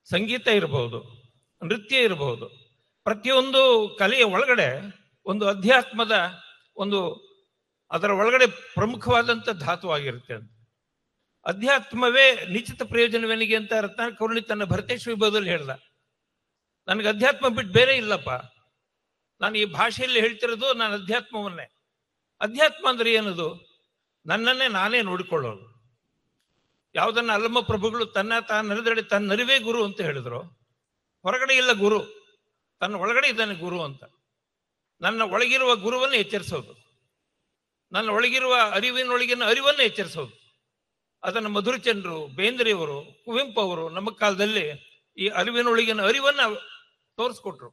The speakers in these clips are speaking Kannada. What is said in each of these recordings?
ಸಂಗೀತ ಇರಬಹುದು ನೃತ್ಯ ಇರಬಹುದು ಪ್ರತಿಯೊಂದು ಕಲೆಯ ಒಳಗಡೆ ಒಂದು ಅಧ್ಯಾತ್ಮದ ಒಂದು ಅದರ ಒಳಗಡೆ ಪ್ರಮುಖವಾದಂಥ ಧಾತುವಾಗಿರುತ್ತೆ ಅಂತ ಅಧ್ಯಾತ್ಮವೇ ನಿಶ್ಚಿತ ಪ್ರಯೋಜನವೇನಿಗೆ ಅಂತ ರತ್ನ ಕರುಣಿ ತನ್ನ ಭರತೇಶ್ ವಿಭವದಲ್ಲಿ ಹೇಳ್ದ ನನಗೆ ಅಧ್ಯಾತ್ಮ ಬಿಟ್ಟು ಬೇರೆ ಇಲ್ಲಪ್ಪ ನಾನು ಈ ಭಾಷೆಯಲ್ಲಿ ಹೇಳ್ತಿರೋದು ನಾನು ಅಧ್ಯಾತ್ಮವನ್ನೇ ಅಧ್ಯಾತ್ಮ ಅಂದ್ರೆ ಏನದು ನನ್ನನ್ನೇ ನಾನೇ ನೋಡಿಕೊಳ್ಳೋದು ಯಾವುದನ್ನ ಅಲ್ಲಮ್ಮ ಪ್ರಭುಗಳು ತನ್ನ ತಾನು ನಡೆದಡೆ ತನ್ನ ನರಿವೇ ಗುರು ಅಂತ ಹೇಳಿದ್ರು ಹೊರಗಡೆ ಇಲ್ಲ ಗುರು ತನ್ನ ಒಳಗಡೆ ಇದ್ದಾನೆ ಗುರು ಅಂತ ನನ್ನ ಒಳಗಿರುವ ಗುರುವನ್ನು ಎಚ್ಚರಿಸೋದು ನನ್ನ ಒಳಗಿರುವ ಅರಿವಿನೊಳಗಿನ ಅರಿವನ್ನು ಎಚ್ಚರಿಸೋದು ಅದನ್ನು ಮಧುರಚಂದ್ರು ಬೇಂದ್ರೆಯವರು ಕುವೆಂಪು ಅವರು ನಮ್ಮ ಕಾಲದಲ್ಲಿ ಈ ಅರಿವಿನೊಳಗಿನ ಅರಿವನ್ನ ತೋರಿಸ್ಕೊಟ್ರು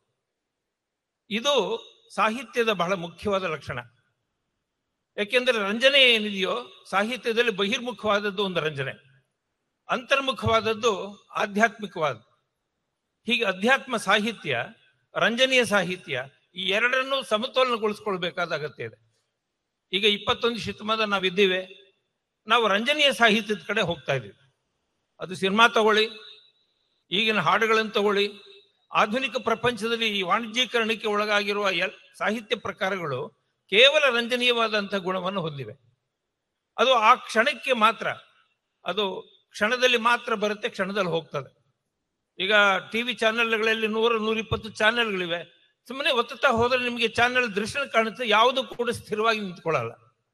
ಇದು ಸಾಹಿತ್ಯದ ಬಹಳ ಮುಖ್ಯವಾದ ಲಕ್ಷಣ ಯಾಕೆಂದ್ರೆ ರಂಜನೆ ಏನಿದೆಯೋ ಸಾಹಿತ್ಯದಲ್ಲಿ ಬಹಿರ್ಮುಖವಾದದ್ದು ಒಂದು ರಂಜನೆ ಅಂತರ್ಮುಖವಾದದ್ದು ಆಧ್ಯಾತ್ಮಿಕವಾದ ಹೀಗೆ ಅಧ್ಯಾತ್ಮ ಸಾಹಿತ್ಯ ರಂಜನೀಯ ಸಾಹಿತ್ಯ ಈ ಎರಡನ್ನೂ ಸಮತೋಲನಗೊಳಿಸ್ಕೊಳ್ಬೇಕಾದ ಅಗತ್ಯ ಇದೆ ಈಗ ಇಪ್ಪತ್ತೊಂದು ಶತಮಾನ ನಾವಿದ್ದೀವಿ ನಾವು ರಂಜನೀಯ ಸಾಹಿತ್ಯದ ಕಡೆ ಹೋಗ್ತಾ ಇದ್ದೀವಿ ಅದು ಸಿನಿಮಾ ತಗೊಳ್ಳಿ ಈಗಿನ ಹಾಡುಗಳನ್ನು ತಗೊಳ್ಳಿ ಆಧುನಿಕ ಪ್ರಪಂಚದಲ್ಲಿ ಈ ವಾಣಿಜ್ಯೀಕರಣಕ್ಕೆ ಒಳಗಾಗಿರುವ ಎಲ್ ಸಾಹಿತ್ಯ ಪ್ರಕಾರಗಳು ಕೇವಲ ರಂಜನೀಯವಾದಂತಹ ಗುಣವನ್ನು ಹೊಂದಿವೆ ಅದು ಆ ಕ್ಷಣಕ್ಕೆ ಮಾತ್ರ ಅದು ಕ್ಷಣದಲ್ಲಿ ಮಾತ್ರ ಬರುತ್ತೆ ಕ್ಷಣದಲ್ಲಿ ಹೋಗ್ತದೆ ಈಗ ಟಿವಿ ಚಾನೆಲ್ಗಳಲ್ಲಿ ನೂರ ನೂರಿಪ್ಪತ್ತು ಚಾನೆಲ್ಗಳಿವೆ ಸುಮ್ಮನೆ ಒತ್ತುತ್ತಾ ಹೋದ್ರೆ ನಿಮಗೆ ಚಾನೆಲ್ ದೃಶ್ಯ ಕಾಣುತ್ತೆ ಯಾವುದು ಕೂಡ ಸ್ಥಿರವಾಗಿ ನಿಂತ್ಕೊಳ್ಳಲ್ಲ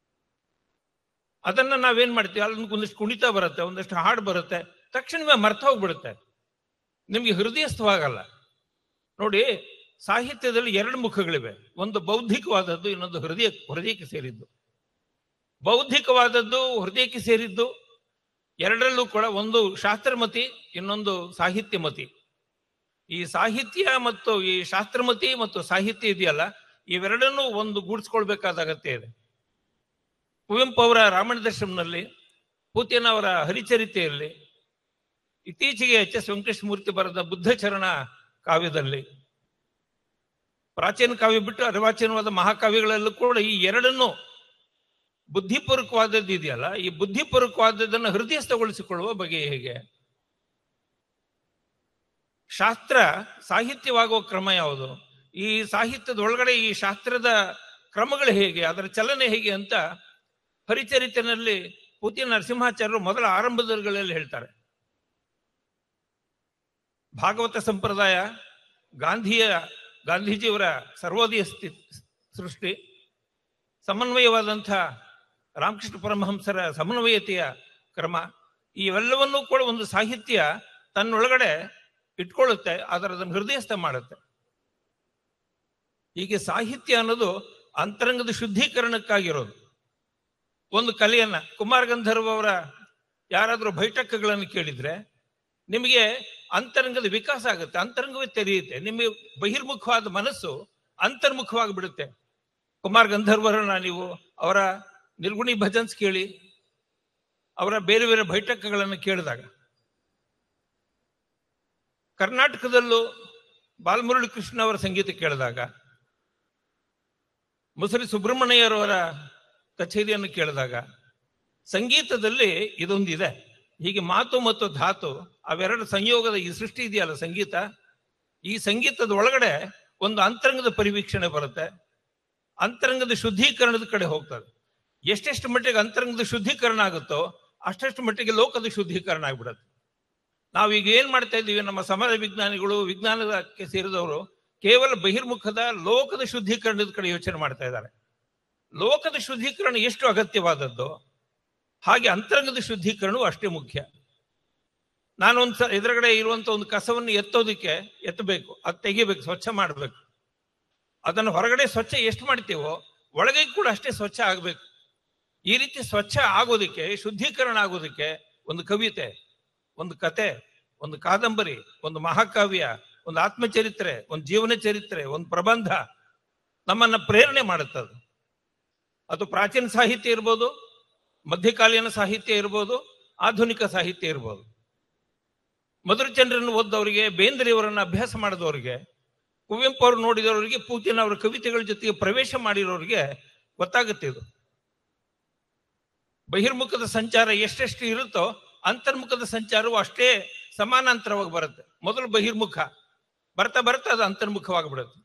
ಅದನ್ನ ನಾವೇನ್ ಮಾಡ್ತೀವಿ ಅಲ್ಲಿ ಒಂದಿಷ್ಟು ಕುಣಿತ ಬರುತ್ತೆ ಒಂದಷ್ಟು ಹಾಡು ಬರುತ್ತೆ ತಕ್ಷಣವೇ ಮರ್ತ ಹೋಗ್ಬಿಡುತ್ತೆ ನಿಮ್ಗೆ ಹೃದಯಸ್ಥವಾಗಲ್ಲ ನೋಡಿ ಸಾಹಿತ್ಯದಲ್ಲಿ ಎರಡು ಮುಖಗಳಿವೆ ಒಂದು ಬೌದ್ಧಿಕವಾದದ್ದು ಇನ್ನೊಂದು ಹೃದಯ ಹೃದಯಕ್ಕೆ ಸೇರಿದ್ದು ಬೌದ್ಧಿಕವಾದದ್ದು ಹೃದಯಕ್ಕೆ ಸೇರಿದ್ದು ಎರಡರಲ್ಲೂ ಕೂಡ ಒಂದು ಶಾಸ್ತ್ರಮತಿ ಇನ್ನೊಂದು ಸಾಹಿತ್ಯಮತಿ ಈ ಸಾಹಿತ್ಯ ಮತ್ತು ಈ ಶಾಸ್ತ್ರಮತಿ ಮತ್ತು ಸಾಹಿತ್ಯ ಇದೆಯಲ್ಲ ಇವೆರಡನ್ನೂ ಒಂದು ಗೂಡಿಸ್ಕೊಳ್ಬೇಕಾದ ಅಗತ್ಯ ಇದೆ ಕುವೆಂಪು ಅವರ ರಾಮಣ ದರ್ಶನದಲ್ಲಿ ಪೂತಿನ ಅವರ ಹರಿಚರಿತೆಯಲ್ಲಿ ಇತ್ತೀಚೆಗೆ ಎಚ್ ಎಸ್ ವೆಂಕಟೇಶಮೂರ್ತಿ ಬರೆದ ಬುದ್ಧ ಚರಣ ಕಾವ್ಯದಲ್ಲಿ ಪ್ರಾಚೀನ ಕಾವ್ಯ ಬಿಟ್ಟು ಅರ್ವಾಚೀನವಾದ ಮಹಾಕಾವ್ಯಗಳಲ್ಲೂ ಕೂಡ ಈ ಎರಡನ್ನು ಬುದ್ಧಿಪೂರ್ವಕವಾದದ್ದು ಇದೆಯಲ್ಲ ಈ ಬುದ್ಧಿಪೂರ್ವಕವಾದದ್ದನ್ನು ಹೃದಯಸ್ಥಗೊಳಿಸಿಕೊಳ್ಳುವ ಬಗೆ ಹೇಗೆ ಶಾಸ್ತ್ರ ಸಾಹಿತ್ಯವಾಗುವ ಕ್ರಮ ಯಾವುದು ಈ ಸಾಹಿತ್ಯದ ಒಳಗಡೆ ಈ ಶಾಸ್ತ್ರದ ಕ್ರಮಗಳು ಹೇಗೆ ಅದರ ಚಲನೆ ಹೇಗೆ ಅಂತ ಹರಿಚರಿತೆನಲ್ಲಿ ಪೂತಿ ನರಸಿಂಹಾಚಾರ್ಯರು ಮೊದಲ ಆರಂಭದಲ್ಲಿ ಹೇಳ್ತಾರೆ ಭಾಗವತ ಸಂಪ್ರದಾಯ ಗಾಂಧಿಯ ಗಾಂಧೀಜಿಯವರ ಸರ್ವೋದಯ ಸ್ಥಿ ಸೃಷ್ಟಿ ಸಮನ್ವಯವಾದಂಥ ರಾಮಕೃಷ್ಣ ಪರಮಹಂಸರ ಸಮನ್ವಯತೆಯ ಕ್ರಮ ಇವೆಲ್ಲವನ್ನೂ ಕೂಡ ಒಂದು ಸಾಹಿತ್ಯ ತನ್ನೊಳಗಡೆ ಇಟ್ಕೊಳ್ಳುತ್ತೆ ಅದರ ಅದನ್ನು ಹೃದಯಸ್ಥ ಮಾಡುತ್ತೆ ಹೀಗೆ ಸಾಹಿತ್ಯ ಅನ್ನೋದು ಅಂತರಂಗದ ಶುದ್ಧೀಕರಣಕ್ಕಾಗಿರೋದು ಒಂದು ಕಲೆಯನ್ನ ಕುಮಾರ ಗಂಧರ್ವ ಅವರ ಯಾರಾದರೂ ಬೈಠಕಗಳನ್ನು ಕೇಳಿದ್ರೆ ನಿಮಗೆ ಅಂತರಂಗದ ವಿಕಾಸ ಆಗುತ್ತೆ ಅಂತರಂಗವೇ ತೆರೆಯುತ್ತೆ ನಿಮಗೆ ಬಹಿರ್ಮುಖವಾದ ಮನಸ್ಸು ಅಂತರ್ಮುಖವಾಗಿ ಬಿಡುತ್ತೆ ಕುಮಾರ್ ಗಂಧರ್ವರನ್ನ ನೀವು ಅವರ ನಿರ್ಗುಣಿ ಭಜನ್ಸ್ ಕೇಳಿ ಅವರ ಬೇರೆ ಬೇರೆ ಬೈಠಕಗಳನ್ನು ಕೇಳಿದಾಗ ಕರ್ನಾಟಕದಲ್ಲೂ ಬಾಲಮುರಳಿ ಕೃಷ್ಣ ಅವರ ಸಂಗೀತ ಕೇಳಿದಾಗ ಮುಸರಿ ಸುಬ್ರಹ್ಮಣ್ಯರವರ ಕಚೇರಿಯನ್ನು ಕೇಳಿದಾಗ ಸಂಗೀತದಲ್ಲಿ ಇದೊಂದಿದೆ ಹೀಗೆ ಮಾತು ಮತ್ತು ಧಾತು ಅವೆರಡು ಸಂಯೋಗದ ಈ ಸೃಷ್ಟಿ ಇದೆಯಲ್ಲ ಸಂಗೀತ ಈ ಸಂಗೀತದ ಒಳಗಡೆ ಒಂದು ಅಂತರಂಗದ ಪರಿವೀಕ್ಷಣೆ ಬರುತ್ತೆ ಅಂತರಂಗದ ಶುದ್ಧೀಕರಣದ ಕಡೆ ಹೋಗ್ತದೆ ಎಷ್ಟೆಷ್ಟು ಮಟ್ಟಿಗೆ ಅಂತರಂಗದ ಶುದ್ಧೀಕರಣ ಆಗುತ್ತೋ ಅಷ್ಟೆಷ್ಟು ಮಟ್ಟಿಗೆ ಲೋಕದ ಶುದ್ಧೀಕರಣ ಆಗ್ಬಿಡುತ್ತೆ ನಾವೀಗ ಏನ್ ಮಾಡ್ತಾ ಇದ್ದೀವಿ ನಮ್ಮ ಸಮಾಜ ವಿಜ್ಞಾನಿಗಳು ವಿಜ್ಞಾನಕ್ಕೆ ಸೇರಿದವರು ಕೇವಲ ಬಹಿರ್ಮುಖದ ಲೋಕದ ಶುದ್ಧೀಕರಣದ ಕಡೆ ಯೋಚನೆ ಮಾಡ್ತಾ ಇದ್ದಾರೆ ಲೋಕದ ಶುದ್ಧೀಕರಣ ಎಷ್ಟು ಅಗತ್ಯವಾದದ್ದು ಹಾಗೆ ಅಂತರಂಗದ ಶುದ್ಧೀಕರಣವು ಅಷ್ಟೇ ಮುಖ್ಯ ನಾನೊಂದು ಸ ಎದುರುಗಡೆ ಇರುವಂತ ಒಂದು ಕಸವನ್ನು ಎತ್ತೋದಕ್ಕೆ ಎತ್ತಬೇಕು ಅದು ತೆಗಿಬೇಕು ಸ್ವಚ್ಛ ಮಾಡಬೇಕು ಅದನ್ನು ಹೊರಗಡೆ ಸ್ವಚ್ಛ ಎಷ್ಟು ಮಾಡ್ತೀವೋ ಒಳಗೆ ಕೂಡ ಅಷ್ಟೇ ಸ್ವಚ್ಛ ಆಗಬೇಕು ಈ ರೀತಿ ಸ್ವಚ್ಛ ಆಗೋದಕ್ಕೆ ಶುದ್ಧೀಕರಣ ಆಗೋದಕ್ಕೆ ಒಂದು ಕವಿತೆ ಒಂದು ಕತೆ ಒಂದು ಕಾದಂಬರಿ ಒಂದು ಮಹಾಕಾವ್ಯ ಒಂದು ಆತ್ಮಚರಿತ್ರೆ ಒಂದು ಜೀವನ ಚರಿತ್ರೆ ಒಂದು ಪ್ರಬಂಧ ನಮ್ಮನ್ನ ಪ್ರೇರಣೆ ಮಾಡುತ್ತದು ಅದು ಪ್ರಾಚೀನ ಸಾಹಿತ್ಯ ಇರ್ಬೋದು ಮಧ್ಯಕಾಲೀನ ಸಾಹಿತ್ಯ ಇರ್ಬೋದು ಆಧುನಿಕ ಸಾಹಿತ್ಯ ಇರ್ಬೋದು ಮಧುರಚಂದ್ರನ್ ಓದ್ದವರಿಗೆ ಬೇಂದ್ರೆಯವರನ್ನ ಅಭ್ಯಾಸ ಮಾಡಿದವರಿಗೆ ಕುವೆಂಪು ಅವರು ನೋಡಿದವರಿಗೆ ಪೂತಿನ ಅವರ ಕವಿತೆಗಳ ಜೊತೆಗೆ ಪ್ರವೇಶ ಮಾಡಿರೋರಿಗೆ ಗೊತ್ತಾಗುತ್ತೆ ಇದು ಬಹಿರ್ಮುಖದ ಸಂಚಾರ ಎಷ್ಟೆಷ್ಟು ಇರುತ್ತೋ ಅಂತರ್ಮುಖದ ಸಂಚಾರವು ಅಷ್ಟೇ ಸಮಾನಾಂತರವಾಗಿ ಬರುತ್ತೆ ಮೊದಲು ಬಹಿರ್ಮುಖ ಬರ್ತಾ ಬರ್ತಾ ಅದು ಅಂತರ್ಮುಖವಾಗಿಬಿಡುತ್ತೆ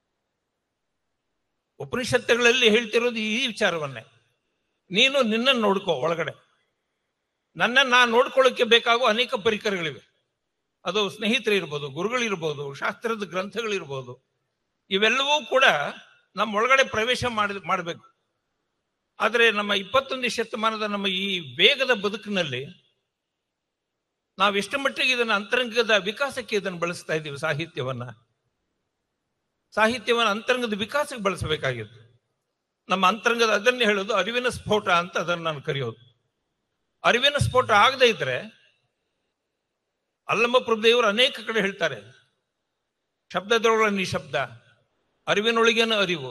ಉಪನಿಷತ್ತುಗಳಲ್ಲಿ ಹೇಳ್ತಿರೋದು ಈ ವಿಚಾರವನ್ನೇ ನೀನು ನಿನ್ನನ್ನು ನೋಡ್ಕೋ ಒಳಗಡೆ ನನ್ನ ನಾನು ನೋಡ್ಕೊಳ್ಳೋಕೆ ಬೇಕಾಗುವ ಅನೇಕ ಪರಿಕರಗಳಿವೆ ಅದು ಸ್ನೇಹಿತರು ಇರ್ಬೋದು ಗುರುಗಳಿರ್ಬೋದು ಶಾಸ್ತ್ರದ ಗ್ರಂಥಗಳಿರ್ಬೋದು ಇವೆಲ್ಲವೂ ಕೂಡ ನಮ್ಮ ಒಳಗಡೆ ಪ್ರವೇಶ ಮಾಡಿ ಮಾಡಬೇಕು ಆದರೆ ನಮ್ಮ ಇಪ್ಪತ್ತೊಂದು ಶತಮಾನದ ನಮ್ಮ ಈ ವೇಗದ ಬದುಕಿನಲ್ಲಿ ನಾವು ಎಷ್ಟು ಮಟ್ಟಿಗೆ ಇದನ್ನ ಅಂತರಂಗದ ವಿಕಾಸಕ್ಕೆ ಇದನ್ನು ಬಳಸ್ತಾ ಇದ್ದೀವಿ ಸಾಹಿತ್ಯವನ್ನ ಸಾಹಿತ್ಯವನ್ನ ಅಂತರಂಗದ ವಿಕಾಸಕ್ಕೆ ಬಳಸಬೇಕಾಗಿತ್ತು ನಮ್ಮ ಅಂತರಂಗದ ಅದನ್ನೇ ಹೇಳೋದು ಅರಿವಿನ ಸ್ಫೋಟ ಅಂತ ಅದನ್ನು ನಾನು ಕರೆಯೋದು ಅರಿವಿನ ಸ್ಫೋಟ ಆಗದೇ ಇದ್ರೆ ಅಲ್ಲಮ್ಮ ಪ್ರಭುದೇವರು ಅನೇಕ ಕಡೆ ಹೇಳ್ತಾರೆ ಶಬ್ದದೊಳಗ ನಿಶಬ್ದ ಅರಿವಿನೊಳಗೇನು ಅರಿವು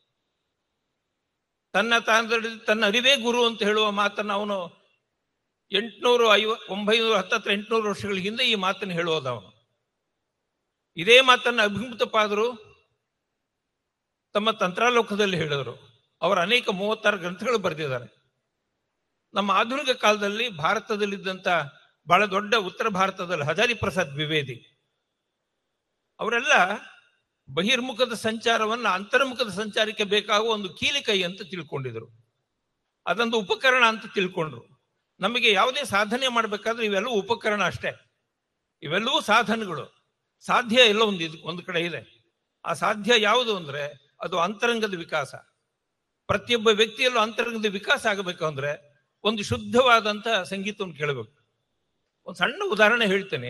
ತನ್ನ ತಾನ ತನ್ನ ಅರಿವೇ ಗುರು ಅಂತ ಹೇಳುವ ಮಾತನ್ನ ಅವನು ಎಂಟುನೂರು ಐವ ಒಂಬೈನೂರ ಹತ್ತತ್ರ ಎಂಟುನೂರು ವರ್ಷಗಳ ಹಿಂದೆ ಈ ಮಾತನ್ನು ಹೇಳುವುದು ಅವನು ಇದೇ ಮಾತನ್ನ ಅಭಿಮುಖಪಾದರು ತಮ್ಮ ತಂತ್ರಾಲೋಕದಲ್ಲಿ ಹೇಳಿದರು ಅವರು ಅನೇಕ ಮೂವತ್ತಾರು ಗ್ರಂಥಗಳು ಬರೆದಿದ್ದಾರೆ ನಮ್ಮ ಆಧುನಿಕ ಕಾಲದಲ್ಲಿ ಭಾರತದಲ್ಲಿದ್ದಂಥ ಬಹಳ ದೊಡ್ಡ ಉತ್ತರ ಭಾರತದಲ್ಲಿ ಹಜಾರಿ ಪ್ರಸಾದ್ ದ್ವಿವೇದಿ ಅವರೆಲ್ಲ ಬಹಿರ್ಮುಖದ ಸಂಚಾರವನ್ನ ಅಂತರ್ಮುಖದ ಸಂಚಾರಕ್ಕೆ ಬೇಕಾಗುವ ಒಂದು ಕೀಲಿಕೈ ಅಂತ ತಿಳ್ಕೊಂಡಿದ್ರು ಅದೊಂದು ಉಪಕರಣ ಅಂತ ತಿಳ್ಕೊಂಡ್ರು ನಮಗೆ ಯಾವುದೇ ಸಾಧನೆ ಮಾಡಬೇಕಾದ್ರೆ ಇವೆಲ್ಲವೂ ಉಪಕರಣ ಅಷ್ಟೇ ಇವೆಲ್ಲವೂ ಸಾಧನಗಳು ಸಾಧ್ಯ ಎಲ್ಲ ಒಂದು ಇದು ಒಂದು ಕಡೆ ಇದೆ ಆ ಸಾಧ್ಯ ಯಾವುದು ಅಂದ್ರೆ ಅದು ಅಂತರಂಗದ ವಿಕಾಸ ಪ್ರತಿಯೊಬ್ಬ ವ್ಯಕ್ತಿಯಲ್ಲೂ ಅಂತರಂಗದ ವಿಕಾಸ ಆಗಬೇಕು ಅಂದ್ರೆ ಒಂದು ಶುದ್ಧವಾದಂತ ಸಂಗೀತವನ್ನು ಕೇಳಬೇಕು ಒಂದು ಸಣ್ಣ ಉದಾಹರಣೆ ಹೇಳ್ತೇನೆ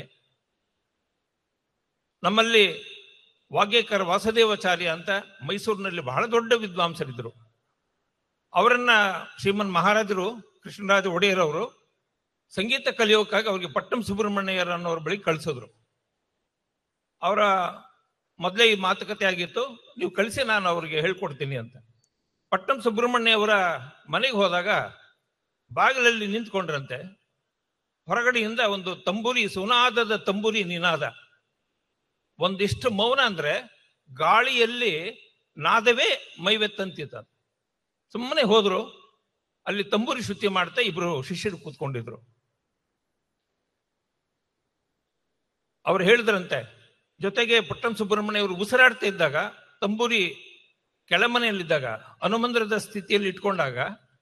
ನಮ್ಮಲ್ಲಿ ವಾಗ್ಯೇಕರ ವಾಸುದೇವಾಚಾರ್ಯ ಅಂತ ಮೈಸೂರಿನಲ್ಲಿ ಬಹಳ ದೊಡ್ಡ ವಿದ್ವಾಂಸರಿದ್ದರು ಅವರನ್ನ ಶ್ರೀಮನ್ ಮಹಾರಾಜರು ಕೃಷ್ಣರಾಜ ಒಡೆಯರ್ ಅವರು ಸಂಗೀತ ಕಲಿಯೋಕ್ಕಾಗಿ ಅವರಿಗೆ ಪಟ್ಟಂ ಸುಬ್ರಹ್ಮಣ್ಯರ್ ಅನ್ನೋರ ಬಳಿ ಕಳಿಸಿದ್ರು ಅವರ ಮೊದಲೇ ಈ ಮಾತುಕತೆ ಆಗಿತ್ತು ನೀವು ಕಳಿಸಿ ನಾನು ಅವ್ರಿಗೆ ಹೇಳ್ಕೊಡ್ತೀನಿ ಅಂತ ಪಟ್ಟಂ ಸುಬ್ರಹ್ಮಣ್ಯ ಅವರ ಮನೆಗೆ ಹೋದಾಗ ಬಾಗಿಲಲ್ಲಿ ನಿಂತ್ಕೊಂಡ್ರಂತೆ ಹೊರಗಡೆಯಿಂದ ಒಂದು ತಂಬೂರಿ ಸುನಾದದ ತಂಬೂರಿ ನಿನಾದ ಒಂದಿಷ್ಟು ಮೌನ ಅಂದ್ರೆ ಗಾಳಿಯಲ್ಲಿ ನಾದವೇ ಮೈವೆತ್ತಂತಿದ್ದ ಸುಮ್ಮನೆ ಹೋದ್ರು ಅಲ್ಲಿ ತಂಬೂರಿ ಶುದ್ಧಿ ಮಾಡ್ತಾ ಇಬ್ರು ಶಿಷ್ಯರು ಕೂತ್ಕೊಂಡಿದ್ರು ಅವ್ರು ಹೇಳಿದ್ರಂತೆ ಜೊತೆಗೆ ಪಟ್ಟಣ ಸುಬ್ರಹ್ಮಣ್ಯ ಅವರು ಉಸಿರಾಡ್ತಾ ಇದ್ದಾಗ ತಂಬೂರಿ ಕೆಳಮನೆಯಲ್ಲಿದ್ದಾಗ ಅನುಮಂದಿರದ ಸ್ಥಿತಿಯಲ್ಲಿ ಇಟ್ಕೊಂಡಾಗ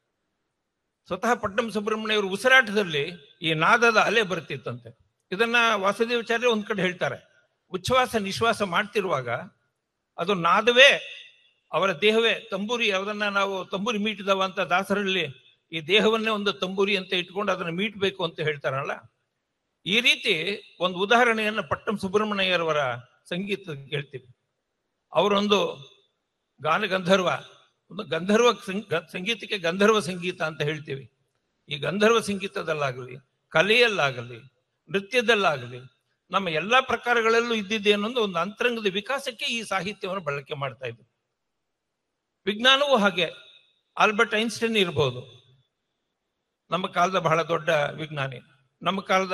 ಸ್ವತಃ ಪಟ್ಟಣ ಸುಬ್ರಹ್ಮಣ್ಯ ಅವರು ಉಸಿರಾಟದಲ್ಲಿ ಈ ನಾದದ ಅಲೆ ಬರ್ತಿತ್ತಂತೆ ಇದನ್ನ ವಾಸುದೇವಾಚಾರ್ಯ ಒಂದ್ ಕಡೆ ಹೇಳ್ತಾರೆ ಉಚ್ಛ್ವಾಸ ನಿಶ್ವಾಸ ಮಾಡ್ತಿರುವಾಗ ಅದು ನಾದವೇ ಅವರ ದೇಹವೇ ತಂಬೂರಿ ಅದನ್ನ ನಾವು ತಂಬೂರಿ ಮೀಟಿದವ ಅಂತ ದಾಸರಲ್ಲಿ ಈ ದೇಹವನ್ನೇ ಒಂದು ತಂಬೂರಿ ಅಂತ ಇಟ್ಕೊಂಡು ಅದನ್ನ ಮೀಟ್ಬೇಕು ಅಂತ ಹೇಳ್ತಾರಲ್ಲ ಈ ರೀತಿ ಒಂದು ಉದಾಹರಣೆಯನ್ನು ಪಟ್ಟಂ ಸುಬ್ರಹ್ಮಣ್ಯರವರ ಸಂಗೀತ ಹೇಳ್ತೀವಿ ಅವರೊಂದು ಗಾನ ಗಂಧರ್ವ ಒಂದು ಗಂಧರ್ವ ಸಂಗ- ಸಂಗೀತಕ್ಕೆ ಗಂಧರ್ವ ಸಂಗೀತ ಅಂತ ಹೇಳ್ತೀವಿ ಈ ಗಂಧರ್ವ ಸಂಗೀತದಲ್ಲಾಗಲಿ ಕಲೆಯಲ್ಲಾಗಲಿ ನೃತ್ಯದಲ್ಲಾಗಲಿ ನಮ್ಮ ಎಲ್ಲಾ ಪ್ರಕಾರಗಳಲ್ಲೂ ಇದ್ದಿದ್ದೇನೊಂದು ಒಂದು ಒಂದು ಅಂತರಂಗದ ವಿಕಾಸಕ್ಕೆ ಈ ಸಾಹಿತ್ಯವನ್ನು ಬಳಕೆ ಮಾಡ್ತಾ ಇದ್ವಿ ವಿಜ್ಞಾನವೂ ಹಾಗೆ ಆಲ್ಬರ್ಟ್ ಐನ್ಸ್ಟೈನ್ ಇರಬಹುದು ನಮ್ಮ ಕಾಲದ ಬಹಳ ದೊಡ್ಡ ವಿಜ್ಞಾನಿ ನಮ್ಮ ಕಾಲದ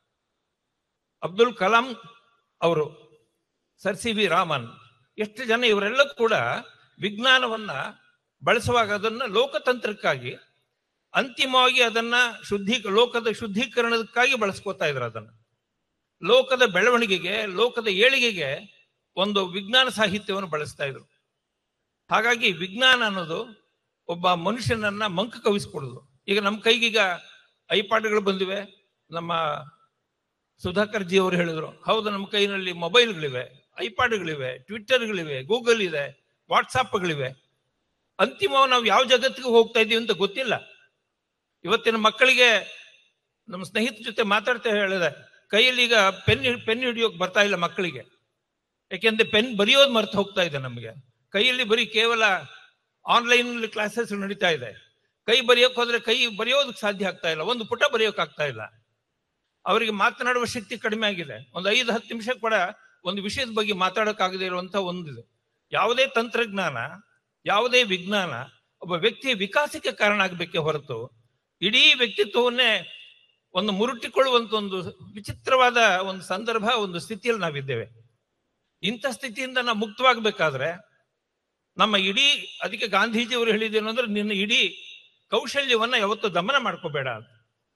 ಅಬ್ದುಲ್ ಕಲಾಂ ಅವರು ಸರ್ ಸಿ ವಿ ರಾಮನ್ ಎಷ್ಟು ಜನ ಇವರೆಲ್ಲ ಕೂಡ ವಿಜ್ಞಾನವನ್ನ ಬಳಸುವಾಗ ಅದನ್ನ ಲೋಕತಂತ್ರಕ್ಕಾಗಿ ಅಂತಿಮವಾಗಿ ಅದನ್ನ ಶುದ್ಧೀ ಲೋಕದ ಶುದ್ಧೀಕರಣಕ್ಕಾಗಿ ಬಳಸ್ಕೋತಾ ಇದ್ರು ಅದನ್ನ ಲೋಕದ ಬೆಳವಣಿಗೆಗೆ ಲೋಕದ ಏಳಿಗೆಗೆ ಒಂದು ವಿಜ್ಞಾನ ಸಾಹಿತ್ಯವನ್ನು ಬಳಸ್ತಾ ಇದ್ರು ಹಾಗಾಗಿ ವಿಜ್ಞಾನ ಅನ್ನೋದು ಒಬ್ಬ ಮನುಷ್ಯನನ್ನ ಮಂಕ ಕವಿಸ್ಕೊಡುದು ಈಗ ನಮ್ಮ ಕೈಗೀಗ ಐಪಾಡ್ಗಳು ಬಂದಿವೆ ನಮ್ಮ ಸುಧಾಕರ್ ಜಿ ಅವರು ಹೇಳಿದ್ರು ಹೌದು ನಮ್ಮ ಕೈನಲ್ಲಿ ಮೊಬೈಲ್ಗಳಿವೆ ಐಪಾಡ್ಗಳಿವೆ ಟ್ವಿಟ್ಟರ್ಗಳಿವೆ ಗೂಗಲ್ ಇದೆ ವಾಟ್ಸಾಪ್ಗಳಿವೆ ಅಂತಿಮವಾಗಿ ನಾವು ಯಾವ ಜಗತ್ತಿಗೆ ಹೋಗ್ತಾ ಇದೀವಿ ಅಂತ ಗೊತ್ತಿಲ್ಲ ಇವತ್ತಿನ ಮಕ್ಕಳಿಗೆ ನಮ್ಮ ಸ್ನೇಹಿತರ ಜೊತೆ ಮಾತಾಡ್ತಾ ಹೇಳಿದೆ ಕೈಯಲ್ಲಿ ಈಗ ಪೆನ್ ಪೆನ್ ಹಿಡಿಯೋಕ್ ಬರ್ತಾ ಇಲ್ಲ ಮಕ್ಕಳಿಗೆ ಯಾಕೆಂದ್ರೆ ಪೆನ್ ಬರೆಯೋದು ಮರ್ತು ಹೋಗ್ತಾ ಇದೆ ನಮಗೆ ಕೈಯಲ್ಲಿ ಬರೀ ಕೇವಲ ಆನ್ಲೈನ್ ಕ್ಲಾಸಸ್ ನಡೀತಾ ಇದೆ ಕೈ ಬರೆಯೋಕ್ ಹೋದ್ರೆ ಕೈ ಬರೆಯೋದಕ್ಕೆ ಸಾಧ್ಯ ಆಗ್ತಾ ಇಲ್ಲ ಒಂದು ಪುಟ ಬರೆಯೋಕ್ ಆಗ್ತಾ ಇಲ್ಲ ಅವರಿಗೆ ಮಾತನಾಡುವ ಶಕ್ತಿ ಕಡಿಮೆ ಆಗಿದೆ ಒಂದು ಐದು ಹತ್ತು ನಿಮಿಷ ಕೂಡ ಒಂದು ವಿಷಯದ ಬಗ್ಗೆ ಮಾತಾಡೋಕ್ಕಾಗದೇ ಇರುವಂತ ಒಂದಿದೆ ಯಾವುದೇ ತಂತ್ರಜ್ಞಾನ ಯಾವುದೇ ವಿಜ್ಞಾನ ಒಬ್ಬ ವ್ಯಕ್ತಿಯ ವಿಕಾಸಕ್ಕೆ ಕಾರಣ ಆಗಬೇಕೆ ಹೊರತು ಇಡೀ ವ್ಯಕ್ತಿತ್ವವನ್ನೇ ಒಂದು ಮುರುಟಿಕೊಳ್ಳುವಂತ ಒಂದು ವಿಚಿತ್ರವಾದ ಒಂದು ಸಂದರ್ಭ ಒಂದು ಸ್ಥಿತಿಯಲ್ಲಿ ನಾವಿದ್ದೇವೆ ಇಂಥ ಸ್ಥಿತಿಯಿಂದ ನಾವು ಮುಕ್ತವಾಗಬೇಕಾದ್ರೆ ನಮ್ಮ ಇಡೀ ಅದಕ್ಕೆ ಗಾಂಧೀಜಿಯವರು ಹೇಳಿದ್ದೇನು ಅಂದ್ರೆ ನಿನ್ನ ಇಡೀ ಕೌಶಲ್ಯವನ್ನ ಯಾವತ್ತು ದಮನ ಮಾಡ್ಕೋಬೇಡ ಅಂತ